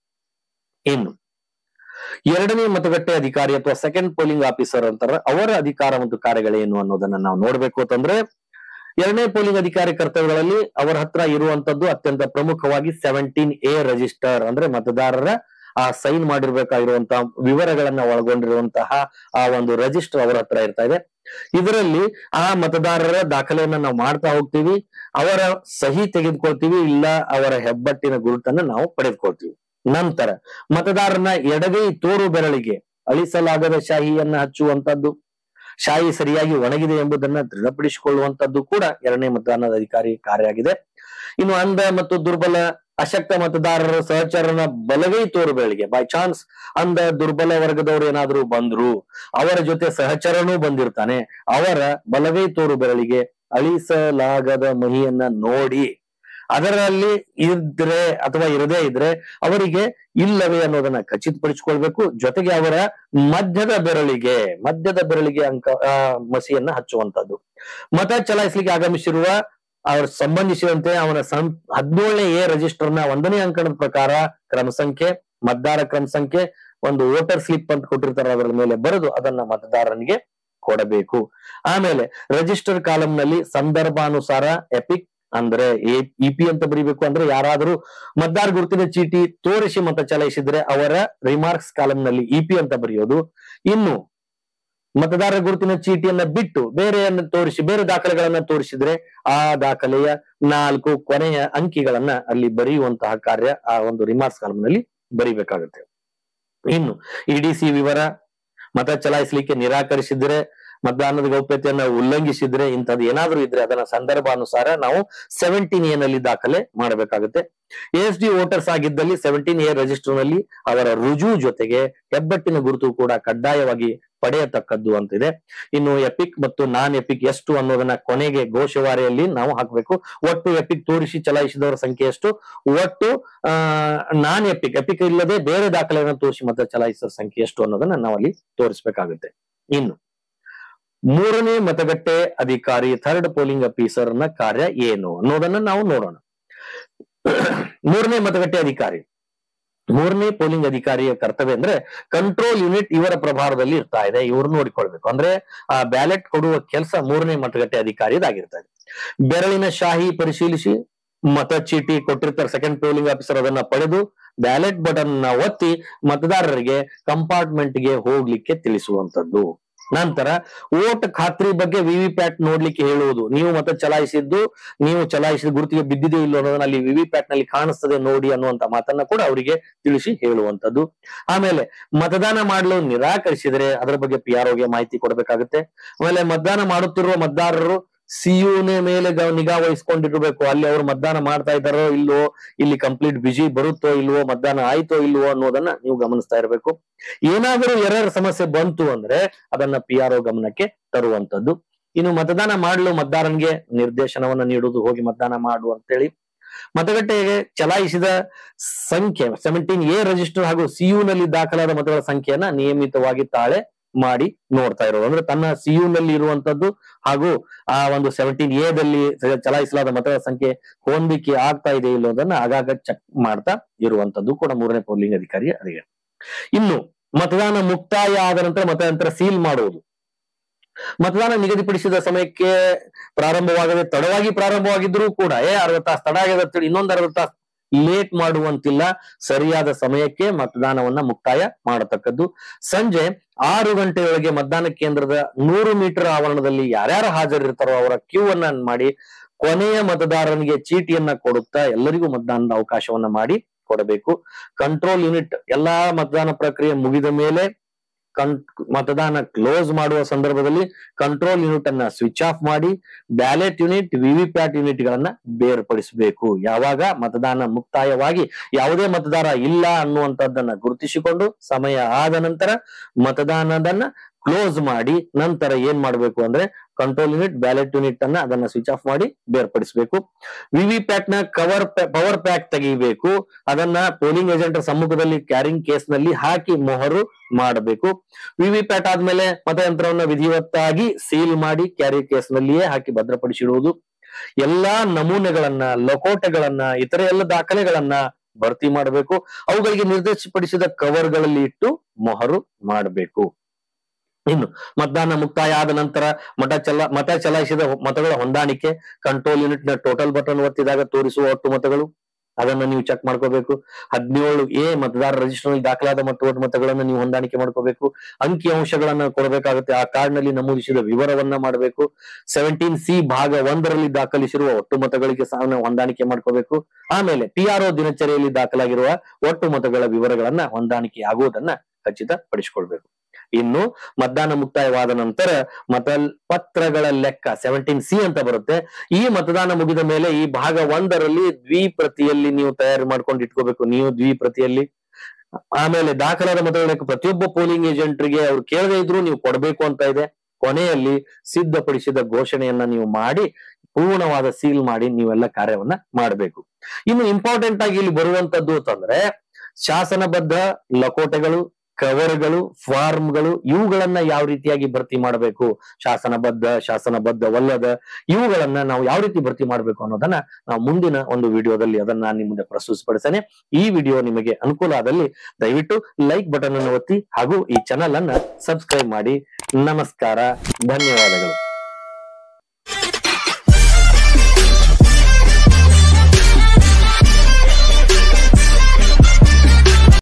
ಇನ್ನು ಎರಡನೇ ಮತಗಟ್ಟೆ ಅಧಿಕಾರಿ ಅಥವಾ ಸೆಕೆಂಡ್ ಪೋಲಿಂಗ್ ಆಫೀಸರ್ ಅಂತಾರ ಅವರ ಅಧಿಕಾರ ಮತ್ತು ಕಾರ್ಯಗಳೇನು ಅನ್ನೋದನ್ನ ನಾವು ನೋಡ್ಬೇಕು ಅಂತಂದ್ರೆ ಎರಡನೇ ಪೋಲಿಂಗ್ ಅಧಿಕಾರಿ ಕರ್ತವ್ಯಗಳಲ್ಲಿ ಅವರ ಹತ್ರ ಇರುವಂತದ್ದು ಅತ್ಯಂತ ಪ್ರಮುಖವಾಗಿ ಸೆವೆಂಟೀನ್ ಎ ರಿಜಿಸ್ಟರ್ ಅಂದ್ರೆ ಮತದಾರರ ಆ ಸೈನ್ ಮಾಡಿರ್ಬೇಕಾಗಿರುವಂತಹ ವಿವರಗಳನ್ನ ಒಳಗೊಂಡಿರುವಂತಹ ಆ ಒಂದು ರಿಜಿಸ್ಟರ್ ಅವರ ಹತ್ರ ಇರ್ತಾ ಇದೆ ಇದರಲ್ಲಿ ಆ ಮತದಾರರ ದಾಖಲೆಯನ್ನ ನಾವು ಮಾಡ್ತಾ ಹೋಗ್ತೀವಿ ಅವರ ಸಹಿ ತೆಗೆದುಕೊಳ್ತೀವಿ ಇಲ್ಲ ಅವರ ಹೆಬ್ಬಟ್ಟಿನ ಗುರುತನ್ನ ನಾವು ಪಡೆದುಕೊಳ್ತೀವಿ ನಂತರ ಮತದಾರನ ಎಡಗೈ ತೋರು ಬೆರಳಿಗೆ ಅಳಿಸಲಾಗದ ಶಾಹಿಯನ್ನ ಹಚ್ಚುವಂತದ್ದು ಶಾಹಿ ಸರಿಯಾಗಿ ಒಣಗಿದೆ ಎಂಬುದನ್ನ ದೃಢಪಡಿಸಿಕೊಳ್ಳುವಂತದ್ದು ಕೂಡ ಎರಡನೇ ಮತದಾನದ ಅಧಿಕಾರಿ ಕಾರ್ಯ ಆಗಿದೆ ಇನ್ನು ಅಂಧ ಮತ್ತು ದುರ್ಬಲ ಅಶಕ್ತ ಮತದಾರರ ಸಹಚರನ ಬಲಗೈ ತೋರು ಬೆರಳಿಗೆ ಬೈ ಚಾನ್ಸ್ ಅಂಧ ದುರ್ಬಲ ವರ್ಗದವರು ಏನಾದ್ರು ಬಂದ್ರು ಅವರ ಜೊತೆ ಸಹಚರನೂ ಬಂದಿರ್ತಾನೆ ಅವರ ಬಲಗೈ ತೋರು ಬೆರಳಿಗೆ ಅಳಿಸಲಾಗದ ಮಹಿಯನ್ನ ನೋಡಿ ಅದರಲ್ಲಿ ಇದ್ರೆ ಅಥವಾ ಇರದೇ ಇದ್ರೆ ಅವರಿಗೆ ಇಲ್ಲವೇ ಅನ್ನೋದನ್ನ ಖಚಿತಪಡಿಸಿಕೊಳ್ಬೇಕು ಜೊತೆಗೆ ಅವರ ಮಧ್ಯದ ಬೆರಳಿಗೆ ಮಧ್ಯದ ಬೆರಳಿಗೆ ಅಂಕ ಆ, ಮಸಿಯನ್ನ ಹಚ್ಚುವಂತದ್ದು ಮತ ಚಲಾಯಿಸಲಿಕ್ಕೆ ಆಗಮಿಸಿರುವ ಅವ್ರ ಸಂಬಂಧಿಸಿದಂತೆ ಅವನ ಸಂ ಹದಿನೇಳನೇ ಎ ರಿಜಿಸ್ಟರ್ನ ಒಂದನೇ ಅಂಕಣದ ಪ್ರಕಾರ ಕ್ರಮ ಸಂಖ್ಯೆ ಮತದಾರ ಕ್ರಮ ಸಂಖ್ಯೆ ಒಂದು ವೋಟರ್ ಸ್ಲಿಪ್ ಅಂತ ಕೊಟ್ಟಿರ್ತಾರೆ ಅದರ ಮೇಲೆ ಬರೆದು ಅದನ್ನ ಮತದಾರನಿಗೆ ಕೊಡಬೇಕು ಆಮೇಲೆ ರಿಜಿಸ್ಟರ್ ಕಾಲಂನಲ್ಲಿ ಸಂದರ್ಭಾನುಸಾರ ಎಪಿಕ್ ಅಂದ್ರೆ ಇ ಪಿ ಅಂತ ಬರೀಬೇಕು ಅಂದ್ರೆ ಯಾರಾದರೂ ಮತದಾರ ಗುರುತಿನ ಚೀಟಿ ತೋರಿಸಿ ಮತ ಚಲಾಯಿಸಿದ್ರೆ ಅವರ ರಿಮಾರ್ಕ್ಸ್ ಕಾಲಂನಲ್ಲಿ ಇ ಪಿ ಅಂತ ಬರೆಯೋದು ಇನ್ನು ಮತದಾರರ ಗುರುತಿನ ಚೀಟಿಯನ್ನ ಬಿಟ್ಟು ಬೇರೆಯನ್ನ ತೋರಿಸಿ ಬೇರೆ ದಾಖಲೆಗಳನ್ನ ತೋರಿಸಿದ್ರೆ ಆ ದಾಖಲೆಯ ನಾಲ್ಕು ಕೊನೆಯ ಅಂಕಿಗಳನ್ನ ಅಲ್ಲಿ ಬರೆಯುವಂತಹ ಕಾರ್ಯ ಆ ಒಂದು ರಿಮಾರ್ಕ್ಸ್ ಕಾಲಂನಲ್ಲಿ ಬರಿಬೇಕಾಗುತ್ತೆ ಇನ್ನು ಇಡಿಸಿ ವಿವರ ಮತ ಚಲಾಯಿಸಲಿಕ್ಕೆ ನಿರಾಕರಿಸಿದ್ರೆ ಮತದಾನದ ಗೌಪ್ಯತೆಯನ್ನ ಉಲ್ಲಂಘಿಸಿದ್ರೆ ಇಂಥದ್ದು ಏನಾದ್ರೂ ಇದ್ರೆ ಅದನ್ನ ಸಂದರ್ಭಾನುಸಾರ ನಾವು ಸೆವೆಂಟೀನ್ ಎ ನಲ್ಲಿ ದಾಖಲೆ ಮಾಡಬೇಕಾಗುತ್ತೆ ಎಸ್ ಡಿ ವೋಟರ್ಸ್ ಆಗಿದ್ದಲ್ಲಿ ಸೆವೆಂಟೀನ್ ಎ ರಿಜಿಸ್ಟರ್ ನಲ್ಲಿ ಅವರ ರುಜು ಜೊತೆಗೆ ಹೆಬ್ಬಟ್ಟಿನ ಗುರುತು ಕೂಡ ಕಡ್ಡಾಯವಾಗಿ ಪಡೆಯತಕ್ಕದ್ದು ಅಂತಿದೆ ಇನ್ನು ಎಪಿಕ್ ಮತ್ತು ನಾನ್ ಎಪಿಕ್ ಎಷ್ಟು ಅನ್ನೋದನ್ನ ಕೊನೆಗೆ ಘೋಷವಾರಿಯಲ್ಲಿ ನಾವು ಹಾಕಬೇಕು ಒಟ್ಟು ಎಪಿಕ್ ತೋರಿಸಿ ಚಲಾಯಿಸಿದವರ ಸಂಖ್ಯೆ ಎಷ್ಟು ಒಟ್ಟು ಆ ನಾನ್ ಎಪಿಕ್ ಎಪಿಕ್ ಇಲ್ಲದೆ ಬೇರೆ ದಾಖಲೆಯನ್ನು ತೋರಿಸಿ ಮತ ಚಲಾಯಿಸಿದ ಸಂಖ್ಯೆ ಎಷ್ಟು ಅನ್ನೋದನ್ನ ನಾವು ಅಲ್ಲಿ ತೋರಿಸಬೇಕಾಗುತ್ತೆ ಇನ್ನು ಮೂರನೇ ಮತಗಟ್ಟೆ ಅಧಿಕಾರಿ ಥರ್ಡ್ ಪೋಲಿಂಗ್ ಆಫೀಸರ್ ನ ಕಾರ್ಯ ಏನು ಅನ್ನೋದನ್ನ ನಾವು ನೋಡೋಣ ಮೂರನೇ ಮತಗಟ್ಟೆ ಅಧಿಕಾರಿ ಮೂರನೇ ಪೋಲಿಂಗ್ ಅಧಿಕಾರಿಯ ಕರ್ತವ್ಯ ಅಂದ್ರೆ ಕಂಟ್ರೋಲ್ ಯೂನಿಟ್ ಇವರ ಪ್ರಭಾವದಲ್ಲಿ ಇರ್ತಾ ಇದೆ ಇವ್ರು ನೋಡಿಕೊಳ್ಬೇಕು ಅಂದ್ರೆ ಆ ಬ್ಯಾಲೆಟ್ ಕೊಡುವ ಕೆಲಸ ಮೂರನೇ ಮತಗಟ್ಟೆ ಅಧಿಕಾರಿದಾಗಿರ್ತಾ ಇದೆ ಬೆರಳಿನ ಶಾಹಿ ಪರಿಶೀಲಿಸಿ ಮತ ಚೀಟಿ ಕೊಟ್ಟಿರ್ತಾರೆ ಸೆಕೆಂಡ್ ಪೋಲಿಂಗ್ ಆಫೀಸರ್ ಅದನ್ನ ಪಡೆದು ಬ್ಯಾಲೆಟ್ ಬಟನ್ ನ ಒತ್ತಿ ಮತದಾರರಿಗೆ ಕಂಪಾರ್ಟ್ಮೆಂಟ್ ಗೆ ಹೋಗ್ಲಿಕ್ಕೆ ತಿಳಿಸುವಂತದ್ದು ನಂತರ ಓಟ್ ಖಾತ್ರಿ ಬಗ್ಗೆ ವಿವಿ ಪ್ಯಾಟ್ ನೋಡ್ಲಿಕ್ಕೆ ಹೇಳುವುದು ನೀವು ಮತ ಚಲಾಯಿಸಿದ್ದು ನೀವು ಚಲಾಯಿಸಿದ ಗುರುತಿಗೆ ಬಿದ್ದಿದೆ ಇಲ್ಲೋ ಅನ್ನೋದನ್ನ ಅಲ್ಲಿ ವಿವಿ ಪ್ಯಾಟ್ ನಲ್ಲಿ ಕಾಣಿಸ್ತದೆ ನೋಡಿ ಅನ್ನುವಂತ ಮಾತನ್ನ ಕೂಡ ಅವರಿಗೆ ತಿಳಿಸಿ ಹೇಳುವಂತದ್ದು ಆಮೇಲೆ ಮತದಾನ ಮಾಡಲು ನಿರಾಕರಿಸಿದರೆ ಅದರ ಬಗ್ಗೆ ಪಿ ಆರ್ ಗೆ ಮಾಹಿತಿ ಕೊಡಬೇಕಾಗುತ್ತೆ ಆಮೇಲೆ ಮತದಾನ ಮಾಡುತ್ತಿರುವ ಮತದಾರರು ಸಿಯುನೆ ಮೇಲೆ ಗ- ನಿಗಾ ವಹಿಸ್ಕೊಂಡಿರ್ಬೇಕು ಅಲ್ಲಿ ಅವರು ಮತದಾನ ಮಾಡ್ತಾ ಇದ್ದಾರೋ ಇಲ್ವೋ ಇಲ್ಲಿ ಕಂಪ್ಲೀಟ್ ಬಿಜಿ ಬರುತ್ತೋ ಇಲ್ವೋ ಮತದಾನ ಆಯ್ತೋ ಇಲ್ವೋ ಅನ್ನೋದನ್ನ ನೀವು ಗಮನಿಸ್ತಾ ಇರಬೇಕು ಏನಾದರೂ ಎರರ್ ಸಮಸ್ಯೆ ಬಂತು ಅಂದ್ರೆ ಅದನ್ನ ಪಿ ಆರ್ ಗಮನಕ್ಕೆ ತರುವಂತದ್ದು ಇನ್ನು ಮತದಾನ ಮಾಡಲು ಮತದಾರನಿಗೆ ನಿರ್ದೇಶನವನ್ನ ನೀಡುವುದು ಹೋಗಿ ಮತದಾನ ಮಾಡು ಅಂತೇಳಿ ಮತಗಟ್ಟೆಗೆ ಚಲಾಯಿಸಿದ ಸಂಖ್ಯೆ ಸೆವೆಂಟೀನ್ ಎ ರಿಜಿಸ್ಟರ್ ಹಾಗೂ ಸಿಯು ನಲ್ಲಿ ದಾಖಲಾದ ಮತಗಳ ಸಂಖ್ಯೆಯನ್ನ ನಿಯಮಿತವಾಗಿ ತಾಳೆ ಮಾಡಿ ನೋಡ್ತಾ ಇರೋದು ಅಂದ್ರೆ ತನ್ನ ಸಿಯು ನಲ್ಲಿ ಇರುವಂತದ್ದು ಹಾಗೂ ಆ ಒಂದು ಸೆವೆಂಟೀನ್ ಎ ದಲ್ಲಿ ಚಲಾಯಿಸಲಾದ ಮತಗಳ ಸಂಖ್ಯೆ ಹೊಂದಿಕೆ ಆಗ್ತಾ ಇದೆ ಇಲ್ಲೋದನ್ನ ಆಗಾಗ ಚೆಕ್ ಮಾಡ್ತಾ ಇರುವಂತದ್ದು ಕೂಡ ಮೂರನೇ ಪೋಲಿಂಗ್ ಅಧಿಕಾರಿ ಅಧಿಕಾರಿ ಇನ್ನು ಮತದಾನ ಮುಕ್ತಾಯ ಆದ ನಂತರ ಮತಯಂತ್ರ ಸೀಲ್ ಮಾಡುವುದು ಮತದಾನ ನಿಗದಿಪಡಿಸಿದ ಸಮಯಕ್ಕೆ ಪ್ರಾರಂಭವಾಗದೆ ತಡವಾಗಿ ಪ್ರಾರಂಭವಾಗಿದ್ರೂ ಕೂಡ ಏ ಅರವತ್ತು ತಾಸು ತಡ ಆಗಿದೆ ಅಂತೇಳಿ ಇನ್ನೊಂದು ಅರವತ್ತು ತಾಸು ಲೇಟ್ ಮಾಡುವಂತಿಲ್ಲ ಸರಿಯಾದ ಸಮಯಕ್ಕೆ ಮತದಾನವನ್ನ ಮುಕ್ತಾಯ ಮಾಡತಕ್ಕದ್ದು ಸಂಜೆ ಆರು ಗಂಟೆಯೊಳಗೆ ಮತದಾನ ಕೇಂದ್ರದ ನೂರು ಮೀಟರ್ ಆವರಣದಲ್ಲಿ ಯಾರ್ಯಾರು ಹಾಜರಿರ್ತಾರೋ ಅವರ ಕ್ಯೂ ಅನ್ನ ಮಾಡಿ ಕೊನೆಯ ಮತದಾರನಿಗೆ ಚೀಟಿಯನ್ನ ಕೊಡುತ್ತಾ ಎಲ್ಲರಿಗೂ ಮತದಾನದ ಅವಕಾಶವನ್ನ ಮಾಡಿ ಕೊಡಬೇಕು ಕಂಟ್ರೋಲ್ ಯೂನಿಟ್ ಎಲ್ಲಾ ಮತದಾನ ಪ್ರಕ್ರಿಯೆ ಮುಗಿದ ಮೇಲೆ ಕನ್ ಮತದಾನ ಕ್ಲೋಸ್ ಮಾಡುವ ಸಂದರ್ಭದಲ್ಲಿ ಕಂಟ್ರೋಲ್ ಯೂನಿಟ್ ಅನ್ನ ಸ್ವಿಚ್ ಆಫ್ ಮಾಡಿ ಬ್ಯಾಲೆಟ್ ಯೂನಿಟ್ ವಿವಿ ಪ್ಯಾಟ್ ಯೂನಿಟ್ ಗಳನ್ನ ಬೇರ್ಪಡಿಸಬೇಕು ಯಾವಾಗ ಮತದಾನ ಮುಕ್ತಾಯವಾಗಿ ಯಾವುದೇ ಮತದಾರ ಇಲ್ಲ ಅನ್ನುವಂಥದ್ದನ್ನ ಗುರುತಿಸಿಕೊಂಡು ಸಮಯ ಆದ ನಂತರ ಮತದಾನದನ್ನ ಕ್ಲೋಸ್ ಮಾಡಿ ನಂತರ ಏನ್ ಮಾಡ್ಬೇಕು ಅಂದ್ರೆ ಕಂಟ್ರೋಲ್ ಯೂನಿಟ್ ಬ್ಯಾಲೆಟ್ ಯೂನಿಟ್ ಅನ್ನ ಅದನ್ನ ಸ್ವಿಚ್ ಆಫ್ ಮಾಡಿ ಬೇರ್ಪಡಿಸಬೇಕು ವಿವಿ ಪ್ಯಾಟ್ ನ ಕವರ್ ಪವರ್ ಪ್ಯಾಕ್ ತೆಗಿಬೇಕು ಅದನ್ನ ಪೋಲಿಂಗ್ ಏಜೆಂಟ್ ಸಮ್ಮುಖದಲ್ಲಿ ಕ್ಯಾರಿಂಗ್ ಕೇಸ್ ನಲ್ಲಿ ಹಾಕಿ ಮೊಹರು ಮಾಡಬೇಕು ವಿವಿ ಪ್ಯಾಟ್ ಆದ್ಮೇಲೆ ಮತಯಂತ್ರವನ್ನ ವಿಧಿವತ್ತಾಗಿ ಸೀಲ್ ಮಾಡಿ ಕ್ಯಾರಿ ಕೇಸ್ ನಲ್ಲಿಯೇ ಹಾಕಿ ಭದ್ರಪಡಿಸಿಡುವುದು ಎಲ್ಲಾ ನಮೂನೆಗಳನ್ನ ಲಕೋಟೆಗಳನ್ನ ಇತರ ಎಲ್ಲ ದಾಖಲೆಗಳನ್ನ ಭರ್ತಿ ಮಾಡಬೇಕು ಅವುಗಳಿಗೆ ನಿರ್ದೇಶಪಡಿಸಿದ ಕವರ್ಗಳಲ್ಲಿ ಇಟ್ಟು ಮೊಹರು ಮಾಡಬೇಕು ಇನ್ನು ಮತದಾನ ಮುಕ್ತಾಯ ಆದ ನಂತರ ಮತ ಚಲ ಮತ ಚಲಾಯಿಸಿದ ಮತಗಳ ಹೊಂದಾಣಿಕೆ ಕಂಟ್ರೋಲ್ ಯೂನಿಟ್ ನ ಟೋಟಲ್ ಬಟನ್ ಒತ್ತಿದಾಗ ತೋರಿಸುವ ಒಟ್ಟು ಮತಗಳು ಅದನ್ನ ನೀವು ಚೆಕ್ ಮಾಡ್ಕೋಬೇಕು ಹದಿನೇಳು ಎ ಮತದಾರ ರಿಜಿಸ್ಟರ್ ನಲ್ಲಿ ದಾಖಲಾದ ಮತ್ತು ಒಟ್ಟು ಮತಗಳನ್ನ ನೀವು ಹೊಂದಾಣಿಕೆ ಮಾಡ್ಕೋಬೇಕು ಅಂಕಿ ಅಂಶಗಳನ್ನ ಕೊಡಬೇಕಾಗುತ್ತೆ ಆ ಕಾರ್ಡ್ ನಲ್ಲಿ ನಮೂದಿಸಿದ ವಿವರವನ್ನ ಮಾಡಬೇಕು ಸೆವೆಂಟೀನ್ ಸಿ ಭಾಗ ಒಂದರಲ್ಲಿ ದಾಖಲಿಸಿರುವ ಒಟ್ಟು ಮತಗಳಿಗೆ ಸಹ ನಾವು ಹೊಂದಾಣಿಕೆ ಮಾಡ್ಕೋಬೇಕು ಆಮೇಲೆ ಪಿ ಆರ್ ದಿನಚರಿಯಲ್ಲಿ ದಾಖಲಾಗಿರುವ ಒಟ್ಟು ಮತಗಳ ವಿವರಗಳನ್ನ ಹೊಂದಾಣಿಕೆ ಆಗುವುದನ್ನ ಖಚಿತಪಡಿಸಿಕೊಳ್ಬೇಕು ಇನ್ನು ಮತದಾನ ಮುಕ್ತಾಯವಾದ ನಂತರ ಮತ ಪತ್ರಗಳ ಲೆಕ್ಕ ಸೆವೆಂಟೀನ್ ಸಿ ಅಂತ ಬರುತ್ತೆ ಈ ಮತದಾನ ಮುಗಿದ ಮೇಲೆ ಈ ಭಾಗ ಒಂದರಲ್ಲಿ ದ್ವಿಪ್ರತಿಯಲ್ಲಿ ನೀವು ತಯಾರು ಮಾಡ್ಕೊಂಡು ಇಟ್ಕೋಬೇಕು ನೀವು ದ್ವಿಪ್ರತಿಯಲ್ಲಿ ಆಮೇಲೆ ದಾಖಲಾದ ಮತಗಳ ಲೆಕ್ಕ ಪ್ರತಿಯೊಬ್ಬ ಪೋಲಿಂಗ್ ಏಜೆಂಟ್ರಿಗೆ ಅವ್ರು ಕೇಳದೇ ಇದ್ರು ನೀವು ಕೊಡಬೇಕು ಅಂತ ಇದೆ ಕೊನೆಯಲ್ಲಿ ಸಿದ್ಧಪಡಿಸಿದ ಘೋಷಣೆಯನ್ನ ನೀವು ಮಾಡಿ ಪೂರ್ಣವಾದ ಸೀಲ್ ಮಾಡಿ ನೀವೆಲ್ಲ ಕಾರ್ಯವನ್ನ ಮಾಡಬೇಕು ಇನ್ನು ಇಂಪಾರ್ಟೆಂಟ್ ಆಗಿ ಇಲ್ಲಿ ಬರುವಂತದ್ದು ಅಂತಂದ್ರೆ ಶಾಸನಬದ್ಧ ಲಕೋಟೆಗಳು ಕವರ್ಗಳು ಫಾರ್ಮ್ಗಳು ಇವುಗಳನ್ನ ಯಾವ ರೀತಿಯಾಗಿ ಭರ್ತಿ ಮಾಡಬೇಕು ಶಾಸನಬದ್ಧ ಶಾಸನಬದ್ಧವಲ್ಲದ ಇವುಗಳನ್ನ ನಾವು ಯಾವ ರೀತಿ ಭರ್ತಿ ಮಾಡಬೇಕು ಅನ್ನೋದನ್ನ ನಾವು ಮುಂದಿನ ಒಂದು ವಿಡಿಯೋದಲ್ಲಿ ಅದನ್ನ ನಾನು ನಿಮ್ಮ ಮುಂದೆ ಪ್ರಸ್ತುತಪಡಿಸ್ತೇನೆ ಈ ವಿಡಿಯೋ ನಿಮಗೆ ಅನುಕೂಲ ಆದಲ್ಲಿ ದಯವಿಟ್ಟು ಲೈಕ್ ಬಟನ್ ಅನ್ನು ಒತ್ತಿ ಹಾಗೂ ಈ ಚಾನಲ್ ಅನ್ನ ಸಬ್ಸ್ಕ್ರೈಬ್ ಮಾಡಿ ನಮಸ್ಕಾರ ಧನ್ಯವಾದಗಳು